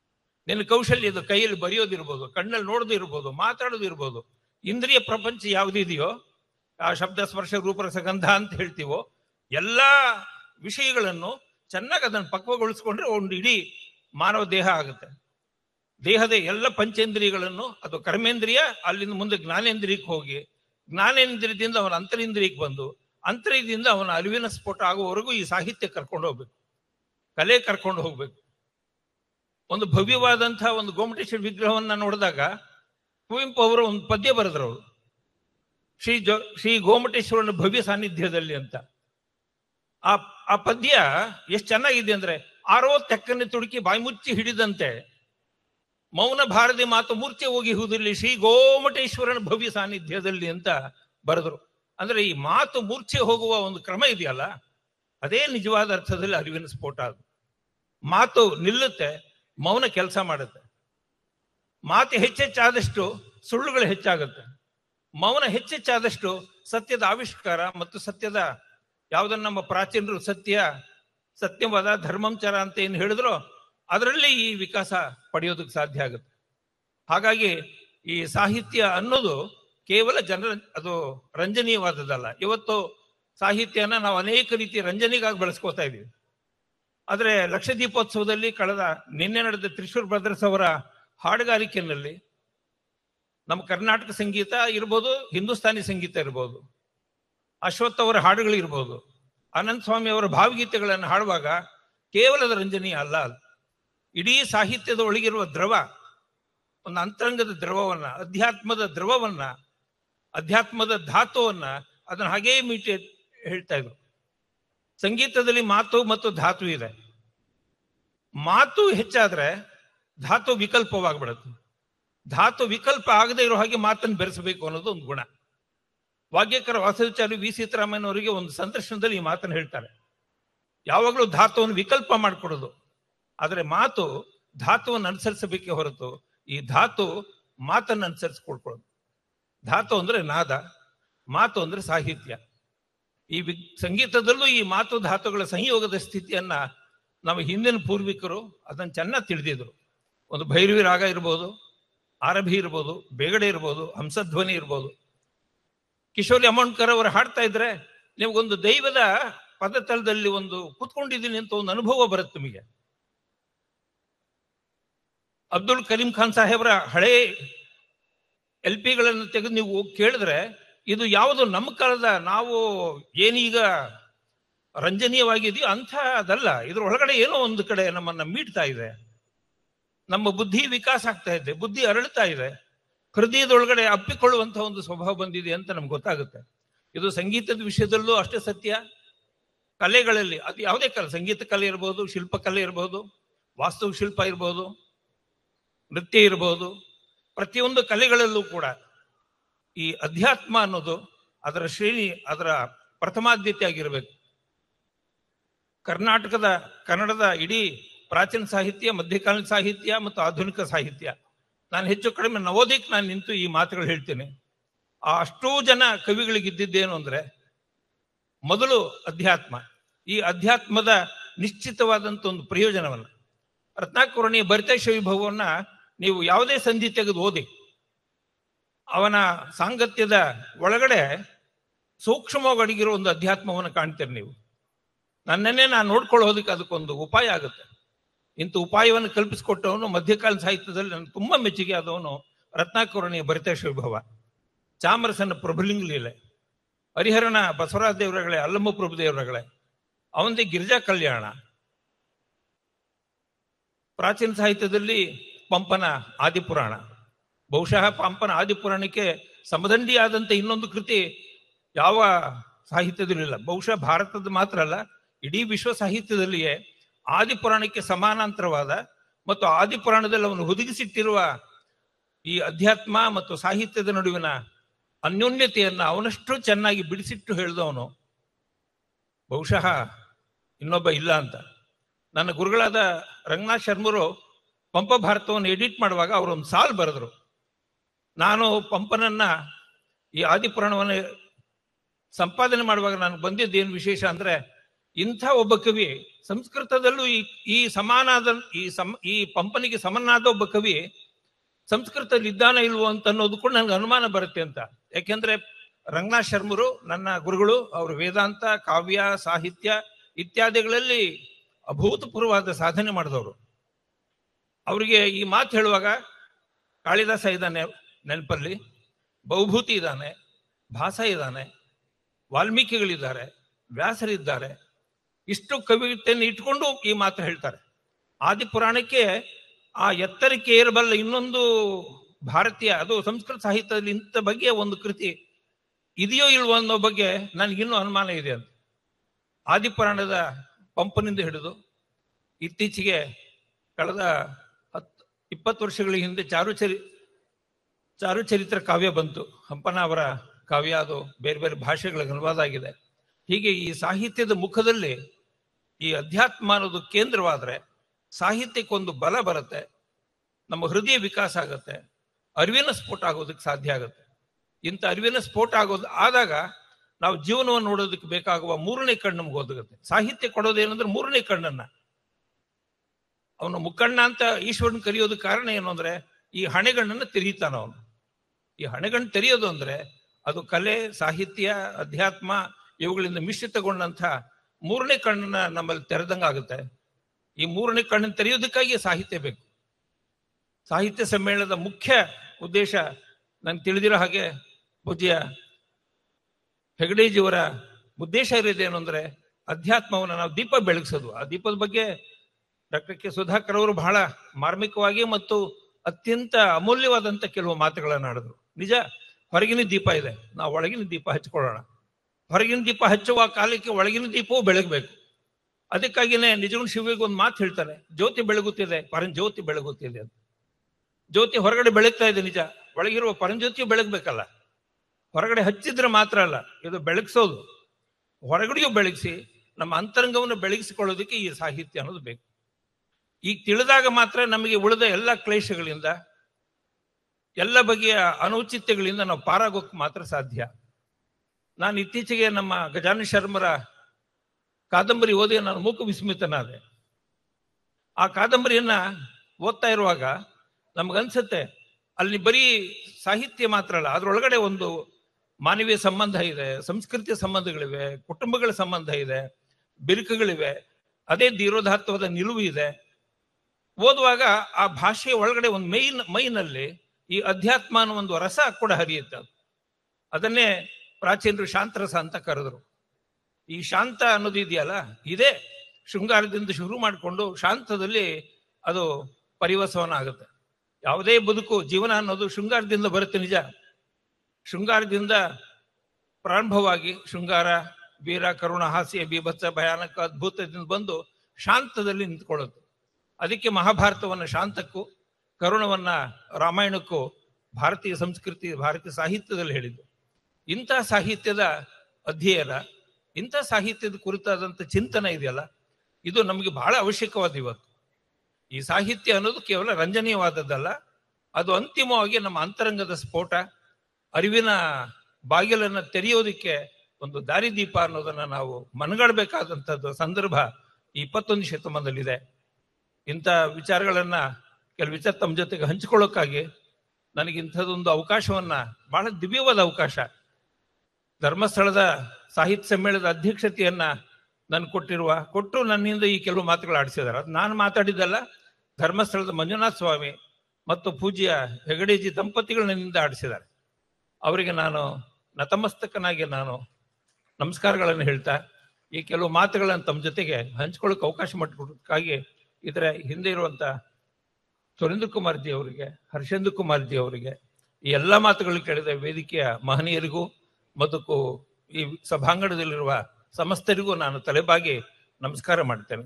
ನಿನ್ನ ಕೌಶಲ್ಯದ ಕೈಯಲ್ಲಿ ಬರೆಯೋದಿರ್ಬೋದು ಕಣ್ಣಲ್ಲಿ ನೋಡೋದಿರ್ಬೋದು ಮಾತಾಡೋದಿರ್ಬೋದು ಇಂದ್ರಿಯ ಪ್ರಪಂಚ ಯಾವುದಿದೆಯೋ ಆ ಶಬ್ದ ಸ್ಪರ್ಶ ರೂಪರಸ ಗಂಧ ಅಂತ ಹೇಳ್ತೀವೋ ಎಲ್ಲಾ ವಿಷಯಗಳನ್ನು ಚೆನ್ನಾಗಿ ಅದನ್ನು ಪಕ್ವಗೊಳಿಸ್ಕೊಂಡ್ರೆ ಒಂದು ಇಡೀ ಮಾನವ ದೇಹ ಆಗುತ್ತೆ ದೇಹದ ಎಲ್ಲ ಪಂಚೇಂದ್ರಿಯಗಳನ್ನು ಅದು ಕರ್ಮೇಂದ್ರಿಯ ಅಲ್ಲಿಂದ ಮುಂದೆ ಜ್ಞಾನೇಂದ್ರಿಯಕ್ಕೆ ಹೋಗಿ ಜ್ಞಾನೇಂದ್ರಿಯದಿಂದ ಅವನ ಅಂತರೇಂದ್ರಿಯಕ್ಕೆ ಬಂದು ಅಂತರ್ಯದಿಂದ ಅವನ ಅರಿವಿನ ಸ್ಫೋಟ ಆಗುವವರೆಗೂ ಈ ಸಾಹಿತ್ಯ ಕರ್ಕೊಂಡು ಹೋಗ್ಬೇಕು ಕಲೆ ಕರ್ಕೊಂಡು ಹೋಗ್ಬೇಕು ಒಂದು ಭವ್ಯವಾದಂತಹ ಒಂದು ಗೋಮಟೇಶ್ವರ ವಿಗ್ರಹವನ್ನ ನೋಡಿದಾಗ ಕುವೆಂಪು ಅವರು ಒಂದು ಪದ್ಯ ಬರೆದ್ರು ಅವರು ಶ್ರೀ ಜೋ ಶ್ರೀ ಗೋಮಟೇಶ್ವರನ ಭವ್ಯ ಸಾನ್ನಿಧ್ಯದಲ್ಲಿ ಅಂತ ಆ ಆ ಪದ್ಯ ಎಷ್ಟು ಚೆನ್ನಾಗಿದೆ ಅಂದ್ರೆ ಆರೋ ತೆಕ್ಕನೆ ತುಡುಕಿ ಬಾಯಿ ಮುಚ್ಚಿ ಹಿಡಿದಂತೆ ಮೌನ ಭಾರತಿ ಮಾತು ಮೂರ್ಛೆ ಹೋಗಿ ಹುದಿರ್ಲಿ ಶ್ರೀ ಗೋಮಟೇಶ್ವರನ ಭವ್ಯ ಸಾನ್ನಿಧ್ಯದಲ್ಲಿ ಅಂತ ಬರೆದ್ರು ಅಂದ್ರೆ ಈ ಮಾತು ಮೂರ್ಛೆ ಹೋಗುವ ಒಂದು ಕ್ರಮ ಇದೆಯಲ್ಲ ಅದೇ ನಿಜವಾದ ಅರ್ಥದಲ್ಲಿ ಅರಿವಿನ ಸ್ಫೋಟ ಅದು ಮಾತು ನಿಲ್ಲುತ್ತೆ ಮೌನ ಕೆಲಸ ಮಾಡುತ್ತೆ ಮಾತು ಹೆಚ್ಚೆಚ್ಚಾದಷ್ಟು ಸುಳ್ಳುಗಳು ಹೆಚ್ಚಾಗುತ್ತೆ ಮೌನ ಹೆಚ್ಚೆಚ್ಚಾದಷ್ಟು ಸತ್ಯದ ಆವಿಷ್ಕಾರ ಮತ್ತು ಸತ್ಯದ ಯಾವುದನ್ನ ನಮ್ಮ ಪ್ರಾಚೀನರು ಸತ್ಯ ಸತ್ಯವಾದ ಧರ್ಮಂಚರ ಅಂತ ಏನು ಹೇಳಿದ್ರೋ ಅದರಲ್ಲಿ ಈ ವಿಕಾಸ ಪಡೆಯೋದಕ್ಕೆ ಸಾಧ್ಯ ಆಗುತ್ತೆ ಹಾಗಾಗಿ ಈ ಸಾಹಿತ್ಯ ಅನ್ನೋದು ಕೇವಲ ಜನರ ಅದು ರಂಜನೀಯವಾದದ್ದಲ್ಲ ಇವತ್ತು ಸಾಹಿತ್ಯನ ನಾವು ಅನೇಕ ರೀತಿಯ ರಂಜನೆಗಾಗಿ ಬಳಸ್ಕೋತಾ ಇದೀವಿ ಆದರೆ ಲಕ್ಷದೀಪೋತ್ಸವದಲ್ಲಿ ಕಳೆದ ನಿನ್ನೆ ನಡೆದ ತ್ರಿಶೂರ್ ಬ್ರದರ್ಸ್ ಅವರ ಹಾಡುಗಾರಿಕೆಯಲ್ಲಿ ನಮ್ಮ ಕರ್ನಾಟಕ ಸಂಗೀತ ಇರ್ಬೋದು ಹಿಂದೂಸ್ತಾನಿ ಸಂಗೀತ ಇರ್ಬೋದು ಅಶ್ವಥ್ ಅವರ ಹಾಡುಗಳು ಇರ್ಬೋದು ಅನಂತ ಸ್ವಾಮಿ ಅವರ ಭಾವಗೀತೆಗಳನ್ನು ಹಾಡುವಾಗ ಕೇವಲದ ರಂಜನೀಯ ಅಲ್ಲ ಅದು ಇಡೀ ಸಾಹಿತ್ಯದ ಒಳಗಿರುವ ದ್ರವ ಒಂದು ಅಂತರಂಗದ ದ್ರವವನ್ನ ಅಧ್ಯಾತ್ಮದ ದ್ರವವನ್ನ ಅಧ್ಯಾತ್ಮದ ಧಾತುವನ್ನ ಅದನ್ನ ಹಾಗೇ ಮೀಟಿ ಹೇಳ್ತಾ ಇದ್ರು ಸಂಗೀತದಲ್ಲಿ ಮಾತು ಮತ್ತು ಧಾತು ಇದೆ ಮಾತು ಹೆಚ್ಚಾದ್ರೆ ಧಾತು ವಿಕಲ್ಪವಾಗ್ಬಿಡುತ್ತೆ ಧಾತು ವಿಕಲ್ಪ ಆಗದೆ ಇರೋ ಹಾಗೆ ಮಾತನ್ನು ಬೆರೆಸಬೇಕು ಅನ್ನೋದು ಒಂದು ಗುಣ ವಾಗ್ಯಕರ ವಾಸವಿಚಾರಿ ವಿ ಸೀತಾರಾಮಯ್ಯ ಅವರಿಗೆ ಒಂದು ಸಂದರ್ಶನದಲ್ಲಿ ಈ ಮಾತನ್ನು ಹೇಳ್ತಾರೆ ಯಾವಾಗಲೂ ಧಾತುವನ್ನು ವಿಕಲ್ಪ ಮಾಡಿಕೊಡೋದು ಆದರೆ ಮಾತು ಧಾತುವನ್ನು ಅನುಸರಿಸಬೇಕೇ ಹೊರತು ಈ ಧಾತು ಮಾತನ್ನು ಅನುಸರಿಸ್ಕೊಳ್ಕೊಳ್ಳೋದು ಧಾತು ಅಂದ್ರೆ ನಾದ ಮಾತು ಅಂದ್ರೆ ಸಾಹಿತ್ಯ ಈ ವಿ ಸಂಗೀತದಲ್ಲೂ ಈ ಮಾತು ಧಾತುಗಳ ಸಂಯೋಗದ ಸ್ಥಿತಿಯನ್ನ ನಮ್ಮ ಹಿಂದಿನ ಪೂರ್ವಿಕರು ಅದನ್ನು ಚೆನ್ನಾಗಿ ತಿಳಿದಿದ್ರು ಒಂದು ಭೈರವಿ ರಾಗ ಇರ್ಬೋದು ಆರಭಿ ಇರ್ಬೋದು ಬೇಗಡೆ ಇರ್ಬೋದು ಹಂಸಧ್ವನಿ ಇರ್ಬೋದು ಕಿಶೋರಿ ಅಮೌಂಟ್ಕರ್ ಅವರು ಹಾಡ್ತಾ ಇದ್ರೆ ನಿಮಗೊಂದು ದೈವದ ಪದತಲದಲ್ಲಿ ಒಂದು ಕೂತ್ಕೊಂಡಿದ್ದೀನಿ ಅಂತ ಒಂದು ಅನುಭವ ಬರುತ್ತೆ ನಿಮಗೆ ಅಬ್ದುಲ್ ಕರೀಂ ಖಾನ್ ಸಾಹೇಬ್ರ ಹಳೇ ಎಲ್ ಪಿಗಳನ್ನು ತೆಗೆದು ನೀವು ಕೇಳಿದ್ರೆ ಇದು ಯಾವುದು ನಮ್ಮ ಕಾಲದ ನಾವು ಏನೀಗ ರಂಜನೀಯವಾಗಿದೆಯೋ ಅಂಥ ಅದಲ್ಲ ಇದ್ರ ಒಳಗಡೆ ಏನೋ ಒಂದು ಕಡೆ ನಮ್ಮನ್ನ ಮೀಡ್ತಾ ಇದೆ ನಮ್ಮ ಬುದ್ಧಿ ವಿಕಾಸ ಆಗ್ತಾ ಇದೆ ಬುದ್ಧಿ ಅರಳ್ತಾ ಇದೆ ಹೃದಯದೊಳಗಡೆ ಅಪ್ಪಿಕೊಳ್ಳುವಂತಹ ಒಂದು ಸ್ವಭಾವ ಬಂದಿದೆ ಅಂತ ನಮ್ಗೆ ಗೊತ್ತಾಗುತ್ತೆ ಇದು ಸಂಗೀತದ ವಿಷಯದಲ್ಲೂ ಅಷ್ಟೇ ಸತ್ಯ ಕಲೆಗಳಲ್ಲಿ ಅದು ಯಾವುದೇ ಕಲೆ ಸಂಗೀತ ಕಲೆ ಇರ್ಬೋದು ಶಿಲ್ಪಕಲೆ ಇರ್ಬೋದು ವಾಸ್ತು ಶಿಲ್ಪ ಇರ್ಬೋದು ನೃತ್ಯ ಇರ್ಬೋದು ಪ್ರತಿಯೊಂದು ಕಲೆಗಳಲ್ಲೂ ಕೂಡ ಈ ಅಧ್ಯಾತ್ಮ ಅನ್ನೋದು ಅದರ ಶ್ರೇಣಿ ಅದರ ಪ್ರಥಮಾದ್ಯತೆ ಆಗಿರಬೇಕು ಕರ್ನಾಟಕದ ಕನ್ನಡದ ಇಡೀ ಪ್ರಾಚೀನ ಸಾಹಿತ್ಯ ಮಧ್ಯಕಾಲೀನ ಸಾಹಿತ್ಯ ಮತ್ತು ಆಧುನಿಕ ಸಾಹಿತ್ಯ ನಾನು ಹೆಚ್ಚು ಕಡಿಮೆ ನವೋದಯಕ್ಕೆ ನಾನು ನಿಂತು ಈ ಮಾತುಗಳು ಹೇಳ್ತೇನೆ ಆ ಅಷ್ಟೂ ಜನ ಕವಿಗಳಿಗಿದ್ದೇನು ಅಂದ್ರೆ ಮೊದಲು ಅಧ್ಯಾತ್ಮ ಈ ಅಧ್ಯಾತ್ಮದ ನಿಶ್ಚಿತವಾದಂತ ಒಂದು ಪ್ರಯೋಜನವನ್ನ ರತ್ನಾಕರ್ಣಿಯ ಭರಿತೇಶ ವಿಭವವನ್ನ ನೀವು ಯಾವುದೇ ಸಂಧಿ ತೆಗೆದು ಓದಿ ಅವನ ಸಾಂಗತ್ಯದ ಒಳಗಡೆ ಸೂಕ್ಷ್ಮವಾಗಿ ಅಡಗಿರೋ ಒಂದು ಅಧ್ಯಾತ್ಮವನ್ನು ಕಾಣ್ತೀರಿ ನೀವು ನನ್ನನ್ನೇ ನಾನು ನೋಡ್ಕೊಳ್ಳೋದಕ್ಕೆ ಅದಕ್ಕೊಂದು ಉಪಾಯ ಆಗುತ್ತೆ ಇಂಥ ಉಪಾಯವನ್ನು ಕಲ್ಪಿಸಿಕೊಟ್ಟವನು ಮಧ್ಯಕಾಲೀನ ಸಾಹಿತ್ಯದಲ್ಲಿ ನನಗೆ ತುಂಬಾ ಮೆಚ್ಚುಗೆ ಆದವನು ರತ್ನಾಕರ್ಣಿಯ ಭರಿತೇಶ ವಿಭವ ಚಾಮರಸನ ಪ್ರಭುಲಿಂಗ ಲೀಲೆ ಹರಿಹರನ ಬಸವರಾಜ ದೇವರಗಳೇ ಅಲ್ಲಮ್ಮ ಪ್ರಭು ದೇವರಗಳೇ ಅವಂದೇ ಗಿರಿಜಾ ಕಲ್ಯಾಣ ಪ್ರಾಚೀನ ಸಾಹಿತ್ಯದಲ್ಲಿ ಪಂಪನ ಆದಿಪುರಾಣ ಬಹುಶಃ ಪಂಪನ ಆದಿಪುರಾಣಕ್ಕೆ ಸಮದಂಡಿಯಾದಂತ ಇನ್ನೊಂದು ಕೃತಿ ಯಾವ ಸಾಹಿತ್ಯದಲ್ಲಿಲ್ಲ ಬಹುಶಃ ಭಾರತದ ಮಾತ್ರ ಅಲ್ಲ ಇಡೀ ವಿಶ್ವ ಸಾಹಿತ್ಯದಲ್ಲಿಯೇ ಆದಿಪುರಾಣಕ್ಕೆ ಸಮಾನಾಂತರವಾದ ಮತ್ತು ಆದಿಪುರಾಣದಲ್ಲಿ ಅವನು ಹುದುಗಿಸಿಟ್ಟಿರುವ ಈ ಅಧ್ಯಾತ್ಮ ಮತ್ತು ಸಾಹಿತ್ಯದ ನಡುವಿನ ಅನ್ಯೋನ್ಯತೆಯನ್ನ ಅವನಷ್ಟು ಚೆನ್ನಾಗಿ ಬಿಡಿಸಿಟ್ಟು ಹೇಳಿದವನು ಬಹುಶಃ ಇನ್ನೊಬ್ಬ ಇಲ್ಲ ಅಂತ ನನ್ನ ಗುರುಗಳಾದ ರಂಗನಾಥ್ ಶರ್ಮರು ಪಂಪ ಭಾರತವನ್ನು ಎಡಿಟ್ ಮಾಡುವಾಗ ಅವರು ಒಂದು ಸಾಲ್ ಬರೆದ್ರು ನಾನು ಪಂಪನನ್ನ ಈ ಆದಿಪುರಾಣವನ್ನು ಸಂಪಾದನೆ ಮಾಡುವಾಗ ನಾನು ಬಂದಿದ್ದು ಏನು ವಿಶೇಷ ಅಂದ್ರೆ ಇಂಥ ಒಬ್ಬ ಕವಿ ಸಂಸ್ಕೃತದಲ್ಲೂ ಈ ಈ ಸಮಾನಾದ ಈ ಸಮ ಈ ಪಂಪನಿಗೆ ಸಮನಾದ ಒಬ್ಬ ಕವಿ ಸಂಸ್ಕೃತದಲ್ಲಿ ಇದ್ದಾನ ಇಲ್ವೋ ಅಂತ ಅನ್ನೋದು ಕೂಡ ನನಗೆ ಅನುಮಾನ ಬರುತ್ತೆ ಅಂತ ಯಾಕೆಂದ್ರೆ ರಂಗನಾಥ್ ಶರ್ಮರು ನನ್ನ ಗುರುಗಳು ಅವರು ವೇದಾಂತ ಕಾವ್ಯ ಸಾಹಿತ್ಯ ಇತ್ಯಾದಿಗಳಲ್ಲಿ ಅಭೂತಪೂರ್ವವಾದ ಸಾಧನೆ ಮಾಡಿದವರು ಅವರಿಗೆ ಈ ಮಾತು ಹೇಳುವಾಗ ಕಾಳಿದಾಸ ಇದ್ದಾನೆ ನೆನಪಲ್ಲಿ ಬಹುಭೂತಿ ಇದ್ದಾನೆ ಭಾಸ ಇದ್ದಾನೆ ವಾಲ್ಮೀಕಿಗಳಿದ್ದಾರೆ ವ್ಯಾಸರಿದ್ದಾರೆ ಇಷ್ಟು ಕವಿತೆಯನ್ನು ಇಟ್ಕೊಂಡು ಈ ಮಾತು ಹೇಳ್ತಾರೆ ಆದಿಪುರಾಣಕ್ಕೆ ಆ ಎತ್ತರಕ್ಕೆ ಏರಬಲ್ಲ ಇನ್ನೊಂದು ಭಾರತೀಯ ಅದು ಸಂಸ್ಕೃತ ಸಾಹಿತ್ಯದಲ್ಲಿ ಇಂಥ ಬಗ್ಗೆ ಒಂದು ಕೃತಿ ಇದೆಯೋ ಇಲ್ವೋ ಅನ್ನೋ ಬಗ್ಗೆ ನನಗಿನ್ನೂ ಅನುಮಾನ ಇದೆ ಅಂತ ಆದಿಪುರಾಣದ ಪಂಪನಿಂದ ಹಿಡಿದು ಇತ್ತೀಚೆಗೆ ಕಳೆದ ಹತ್ತು ಇಪ್ಪತ್ತು ವರ್ಷಗಳ ಹಿಂದೆ ಚಾರುಚರಿ ಚಾರುಚರಿತ್ರ ಕಾವ್ಯ ಬಂತು ಹಂಪನ ಅವರ ಕಾವ್ಯ ಅದು ಬೇರೆ ಬೇರೆ ಭಾಷೆಗಳಿಗೆ ಅನುವಾದ ಆಗಿದೆ ಹೀಗೆ ಈ ಸಾಹಿತ್ಯದ ಮುಖದಲ್ಲಿ ಈ ಅಧ್ಯಾತ್ಮ ಅನ್ನೋದು ಕೇಂದ್ರವಾದ್ರೆ ಸಾಹಿತ್ಯಕ್ಕೊಂದು ಬಲ ಬರುತ್ತೆ ನಮ್ಮ ಹೃದಯ ವಿಕಾಸ ಆಗುತ್ತೆ ಅರಿವಿನ ಸ್ಫೋಟ ಆಗೋದಕ್ಕೆ ಸಾಧ್ಯ ಆಗುತ್ತೆ ಇಂಥ ಅರಿವಿನ ಸ್ಫೋಟ ಆಗೋದು ಆದಾಗ ನಾವು ಜೀವನವನ್ನು ನೋಡೋದಕ್ಕೆ ಬೇಕಾಗುವ ಮೂರನೇ ಕಣ್ಣು ನಮ್ಗೆ ಓದಾಗುತ್ತೆ ಸಾಹಿತ್ಯ ಕೊಡೋದೇನಂದ್ರೆ ಮೂರನೇ ಕಣ್ಣನ್ನ ಅವನು ಮುಕ್ಕಣ್ಣ ಅಂತ ಈಶ್ವರನ್ ಕರೆಯೋದಕ್ಕೆ ಕಾರಣ ಏನು ಅಂದ್ರೆ ಈ ಹಣೆಗಣ್ಣನ್ನು ತೆರೀತಾನ ಅವನು ಈ ಹಣೆಗಣ್ಣು ತೆರೆಯೋದು ಅಂದ್ರೆ ಅದು ಕಲೆ ಸಾಹಿತ್ಯ ಅಧ್ಯಾತ್ಮ ಇವುಗಳಿಂದ ಮಿಶ್ರಿತಗೊಂಡಂತ ಮೂರನೇ ಕಣ್ಣನ್ನ ನಮ್ಮಲ್ಲಿ ತೆರೆದಂಗ ಆಗುತ್ತೆ ಈ ಮೂರನೇ ಕಣ್ಣನ್ನು ತೆರೆಯೋದಕ್ಕಾಗಿ ಸಾಹಿತ್ಯ ಬೇಕು ಸಾಹಿತ್ಯ ಸಮ್ಮೇಳನದ ಮುಖ್ಯ ಉದ್ದೇಶ ನಂಗೆ ತಿಳಿದಿರೋ ಹಾಗೆ ಪೂಜ್ಯ ಹೆಗಡೇಜಿಯವರ ಉದ್ದೇಶ ಇರೋದೇನು ಅಂದ್ರೆ ಅಧ್ಯಾತ್ಮವನ್ನು ನಾವು ದೀಪ ಬೆಳಗಿಸೋದು ಆ ದೀಪದ ಬಗ್ಗೆ ಡಾಕ್ಟರ್ ಕೆ ಸುಧಾಕರ್ ಅವರು ಬಹಳ ಮಾರ್ಮಿಕವಾಗಿ ಮತ್ತು ಅತ್ಯಂತ ಅಮೂಲ್ಯವಾದಂತ ಕೆಲವು ಮಾತುಗಳನ್ನು ಆಡಿದ್ರು ನಿಜ ಹೊರಗಿನ ದೀಪ ಇದೆ ನಾವು ಒಳಗಿನ ದೀಪ ಹಚ್ಕೊಳ್ಳೋಣ ಹೊರಗಿನ ದೀಪ ಹಚ್ಚುವ ಕಾಲಕ್ಕೆ ಒಳಗಿನ ದೀಪವೂ ಬೆಳಗಬೇಕು ಅದಕ್ಕಾಗಿನೇ ನಿಜಗುಣ ಶಿವಿಗೆ ಒಂದು ಮಾತು ಹೇಳ್ತಾರೆ ಜ್ಯೋತಿ ಬೆಳಗುತ್ತಿದೆ ಪರಂಜ್ಯೋತಿ ಬೆಳಗುತ್ತಿದೆ ಅಂತ ಜ್ಯೋತಿ ಹೊರಗಡೆ ಬೆಳಗ್ತಾ ಇದೆ ನಿಜ ಒಳಗಿರುವ ಪರಂಜ್ಯೋತಿಯು ಬೆಳಗ್ಬೇಕಲ್ಲ ಹೊರಗಡೆ ಹಚ್ಚಿದ್ರೆ ಮಾತ್ರ ಅಲ್ಲ ಇದು ಬೆಳಗಿಸೋದು ಹೊರಗಡೆಯೂ ಬೆಳಗಿಸಿ ನಮ್ಮ ಅಂತರಂಗವನ್ನು ಬೆಳಗಿಸಿಕೊಳ್ಳೋದಕ್ಕೆ ಈ ಸಾಹಿತ್ಯ ಅನ್ನೋದು ಬೇಕು ಈಗ ತಿಳಿದಾಗ ಮಾತ್ರ ನಮಗೆ ಉಳಿದ ಎಲ್ಲ ಕ್ಲೇಶಗಳಿಂದ ಎಲ್ಲ ಬಗೆಯ ಅನೌಚಿತ್ಯಗಳಿಂದ ನಾವು ಪಾರಾಗೋಕ್ ಮಾತ್ರ ಸಾಧ್ಯ ನಾನು ಇತ್ತೀಚೆಗೆ ನಮ್ಮ ಗಜಾನನ ಶರ್ಮರ ಕಾದಂಬರಿ ಓದಿ ನಾನು ಮೂಕ ವಿಸ್ಮಿತನಾದೆ ಆ ಕಾದಂಬರಿಯನ್ನ ಓದ್ತಾ ಇರುವಾಗ ನಮಗನ್ಸುತ್ತೆ ಅಲ್ಲಿ ಬರೀ ಸಾಹಿತ್ಯ ಮಾತ್ರ ಅಲ್ಲ ಅದ್ರೊಳಗಡೆ ಒಂದು ಮಾನವೀಯ ಸಂಬಂಧ ಇದೆ ಸಂಸ್ಕೃತಿಯ ಸಂಬಂಧಗಳಿವೆ ಕುಟುಂಬಗಳ ಸಂಬಂಧ ಇದೆ ಬಿರುಕುಗಳಿವೆ ಅದೇ ಧೀರೋದಾತ್ವದ ನಿಲುವು ಇದೆ ಓದುವಾಗ ಆ ಭಾಷೆಯ ಒಳಗಡೆ ಒಂದು ಮೈನ್ ಮೈನಲ್ಲಿ ಈ ಅಧ್ಯಾತ್ಮ ಅನ್ನೋ ಒಂದು ರಸ ಕೂಡ ಹರಿಯುತ್ತೆ ಅದು ಅದನ್ನೇ ಪ್ರಾಚೀನರು ಶಾಂತರಸ ಅಂತ ಕರೆದ್ರು ಈ ಶಾಂತ ಅನ್ನೋದು ಇದೆಯಲ್ಲ ಇದೇ ಶೃಂಗಾರದಿಂದ ಶುರು ಮಾಡಿಕೊಂಡು ಶಾಂತದಲ್ಲಿ ಅದು ಪರಿವಸವನ ಆಗುತ್ತೆ ಯಾವುದೇ ಬದುಕು ಜೀವನ ಅನ್ನೋದು ಶೃಂಗಾರದಿಂದ ಬರುತ್ತೆ ನಿಜ ಶೃಂಗಾರದಿಂದ ಪ್ರಾರಂಭವಾಗಿ ಶೃಂಗಾರ ವೀರ ಕರುಣ ಹಾಸ್ಯ ಬೀಭತ್ಸ ಭಯಾನಕ ಅದ್ಭುತದಿಂದ ಬಂದು ಶಾಂತದಲ್ಲಿ ನಿಂತ್ಕೊಳ್ಳುತ್ತೆ ಅದಕ್ಕೆ ಮಹಾಭಾರತವನ್ನ ಶಾಂತಕ್ಕೂ ಕರುಣವನ್ನ ರಾಮಾಯಣಕ್ಕೂ ಭಾರತೀಯ ಸಂಸ್ಕೃತಿ ಭಾರತೀಯ ಸಾಹಿತ್ಯದಲ್ಲಿ ಹೇಳಿದ್ದು ಇಂಥ ಸಾಹಿತ್ಯದ ಅಧ್ಯಯನ ಇಂಥ ಸಾಹಿತ್ಯದ ಕುರಿತಾದಂಥ ಚಿಂತನೆ ಇದೆಯಲ್ಲ ಇದು ನಮಗೆ ಬಹಳ ಅವಶ್ಯಕವಾದ ಇವತ್ತು ಈ ಸಾಹಿತ್ಯ ಅನ್ನೋದು ಕೇವಲ ರಂಜನೀಯವಾದದ್ದಲ್ಲ ಅದು ಅಂತಿಮವಾಗಿ ನಮ್ಮ ಅಂತರಂಗದ ಸ್ಫೋಟ ಅರಿವಿನ ಬಾಗಿಲನ್ನ ತೆರೆಯೋದಿಕ್ಕೆ ಒಂದು ದಾರಿದೀಪ ಅನ್ನೋದನ್ನ ನಾವು ಮನಗಡಬೇಕಾದಂಥದ್ದು ಸಂದರ್ಭ ಈ ಇಪ್ಪತ್ತೊಂದು ಶತಮಾನದಲ್ಲಿದೆ ಇಂಥ ವಿಚಾರಗಳನ್ನ ಕೆಲವು ವಿಚಾರ ತಮ್ಮ ಜೊತೆಗೆ ಹಂಚಿಕೊಳ್ಳೋಕ್ಕಾಗಿ ನನಗೆ ಇಂಥದ್ದೊಂದು ಅವಕಾಶವನ್ನ ಬಹಳ ದಿವ್ಯವಾದ ಅವಕಾಶ ಧರ್ಮಸ್ಥಳದ ಸಾಹಿತ್ಯ ಸಮ್ಮೇಳನದ ಅಧ್ಯಕ್ಷತೆಯನ್ನ ನನ್ಗೆ ಕೊಟ್ಟಿರುವ ಕೊಟ್ಟು ನನ್ನಿಂದ ಈ ಕೆಲವು ಮಾತುಗಳು ಆಡಿಸಿದ್ದಾರೆ ಅದು ನಾನು ಮಾತಾಡಿದ್ದಲ್ಲ ಧರ್ಮಸ್ಥಳದ ಮಂಜುನಾಥ ಸ್ವಾಮಿ ಮತ್ತು ಪೂಜ್ಯ ಹೆಗಡೇಜಿ ದಂಪತಿಗಳು ನನ್ನಿಂದ ಆಡಿಸಿದ್ದಾರೆ ಅವರಿಗೆ ನಾನು ನತಮಸ್ತಕನಾಗಿ ನಾನು ನಮಸ್ಕಾರಗಳನ್ನು ಹೇಳ್ತಾ ಈ ಕೆಲವು ಮಾತುಗಳನ್ನು ತಮ್ಮ ಜೊತೆಗೆ ಹಂಚ್ಕೊಳ್ಳೋಕೆ ಅವಕಾಶ ಮಾಡಿಕೊಡೋದಕ್ಕಾಗಿ ಇದರ ಹಿಂದೆ ಇರುವಂತ ಸುರೇಂದ್ರ ಕುಮಾರ್ ಜಿ ಅವರಿಗೆ ಹರ್ಷೇಂದ್ರ ಕುಮಾರ್ ಜಿ ಅವರಿಗೆ ಈ ಎಲ್ಲ ಮಾತುಗಳು ಕೇಳಿದ ವೇದಿಕೆಯ ಮಹನೀಯರಿಗೂ ಮತ್ತು ಕು- ಈ ಸಭಾಂಗಣದಲ್ಲಿರುವ ಸಮಸ್ತರಿಗೂ ನಾನು ತಲೆಬಾಗಿ ನಮಸ್ಕಾರ ಮಾಡ್ತೇನೆ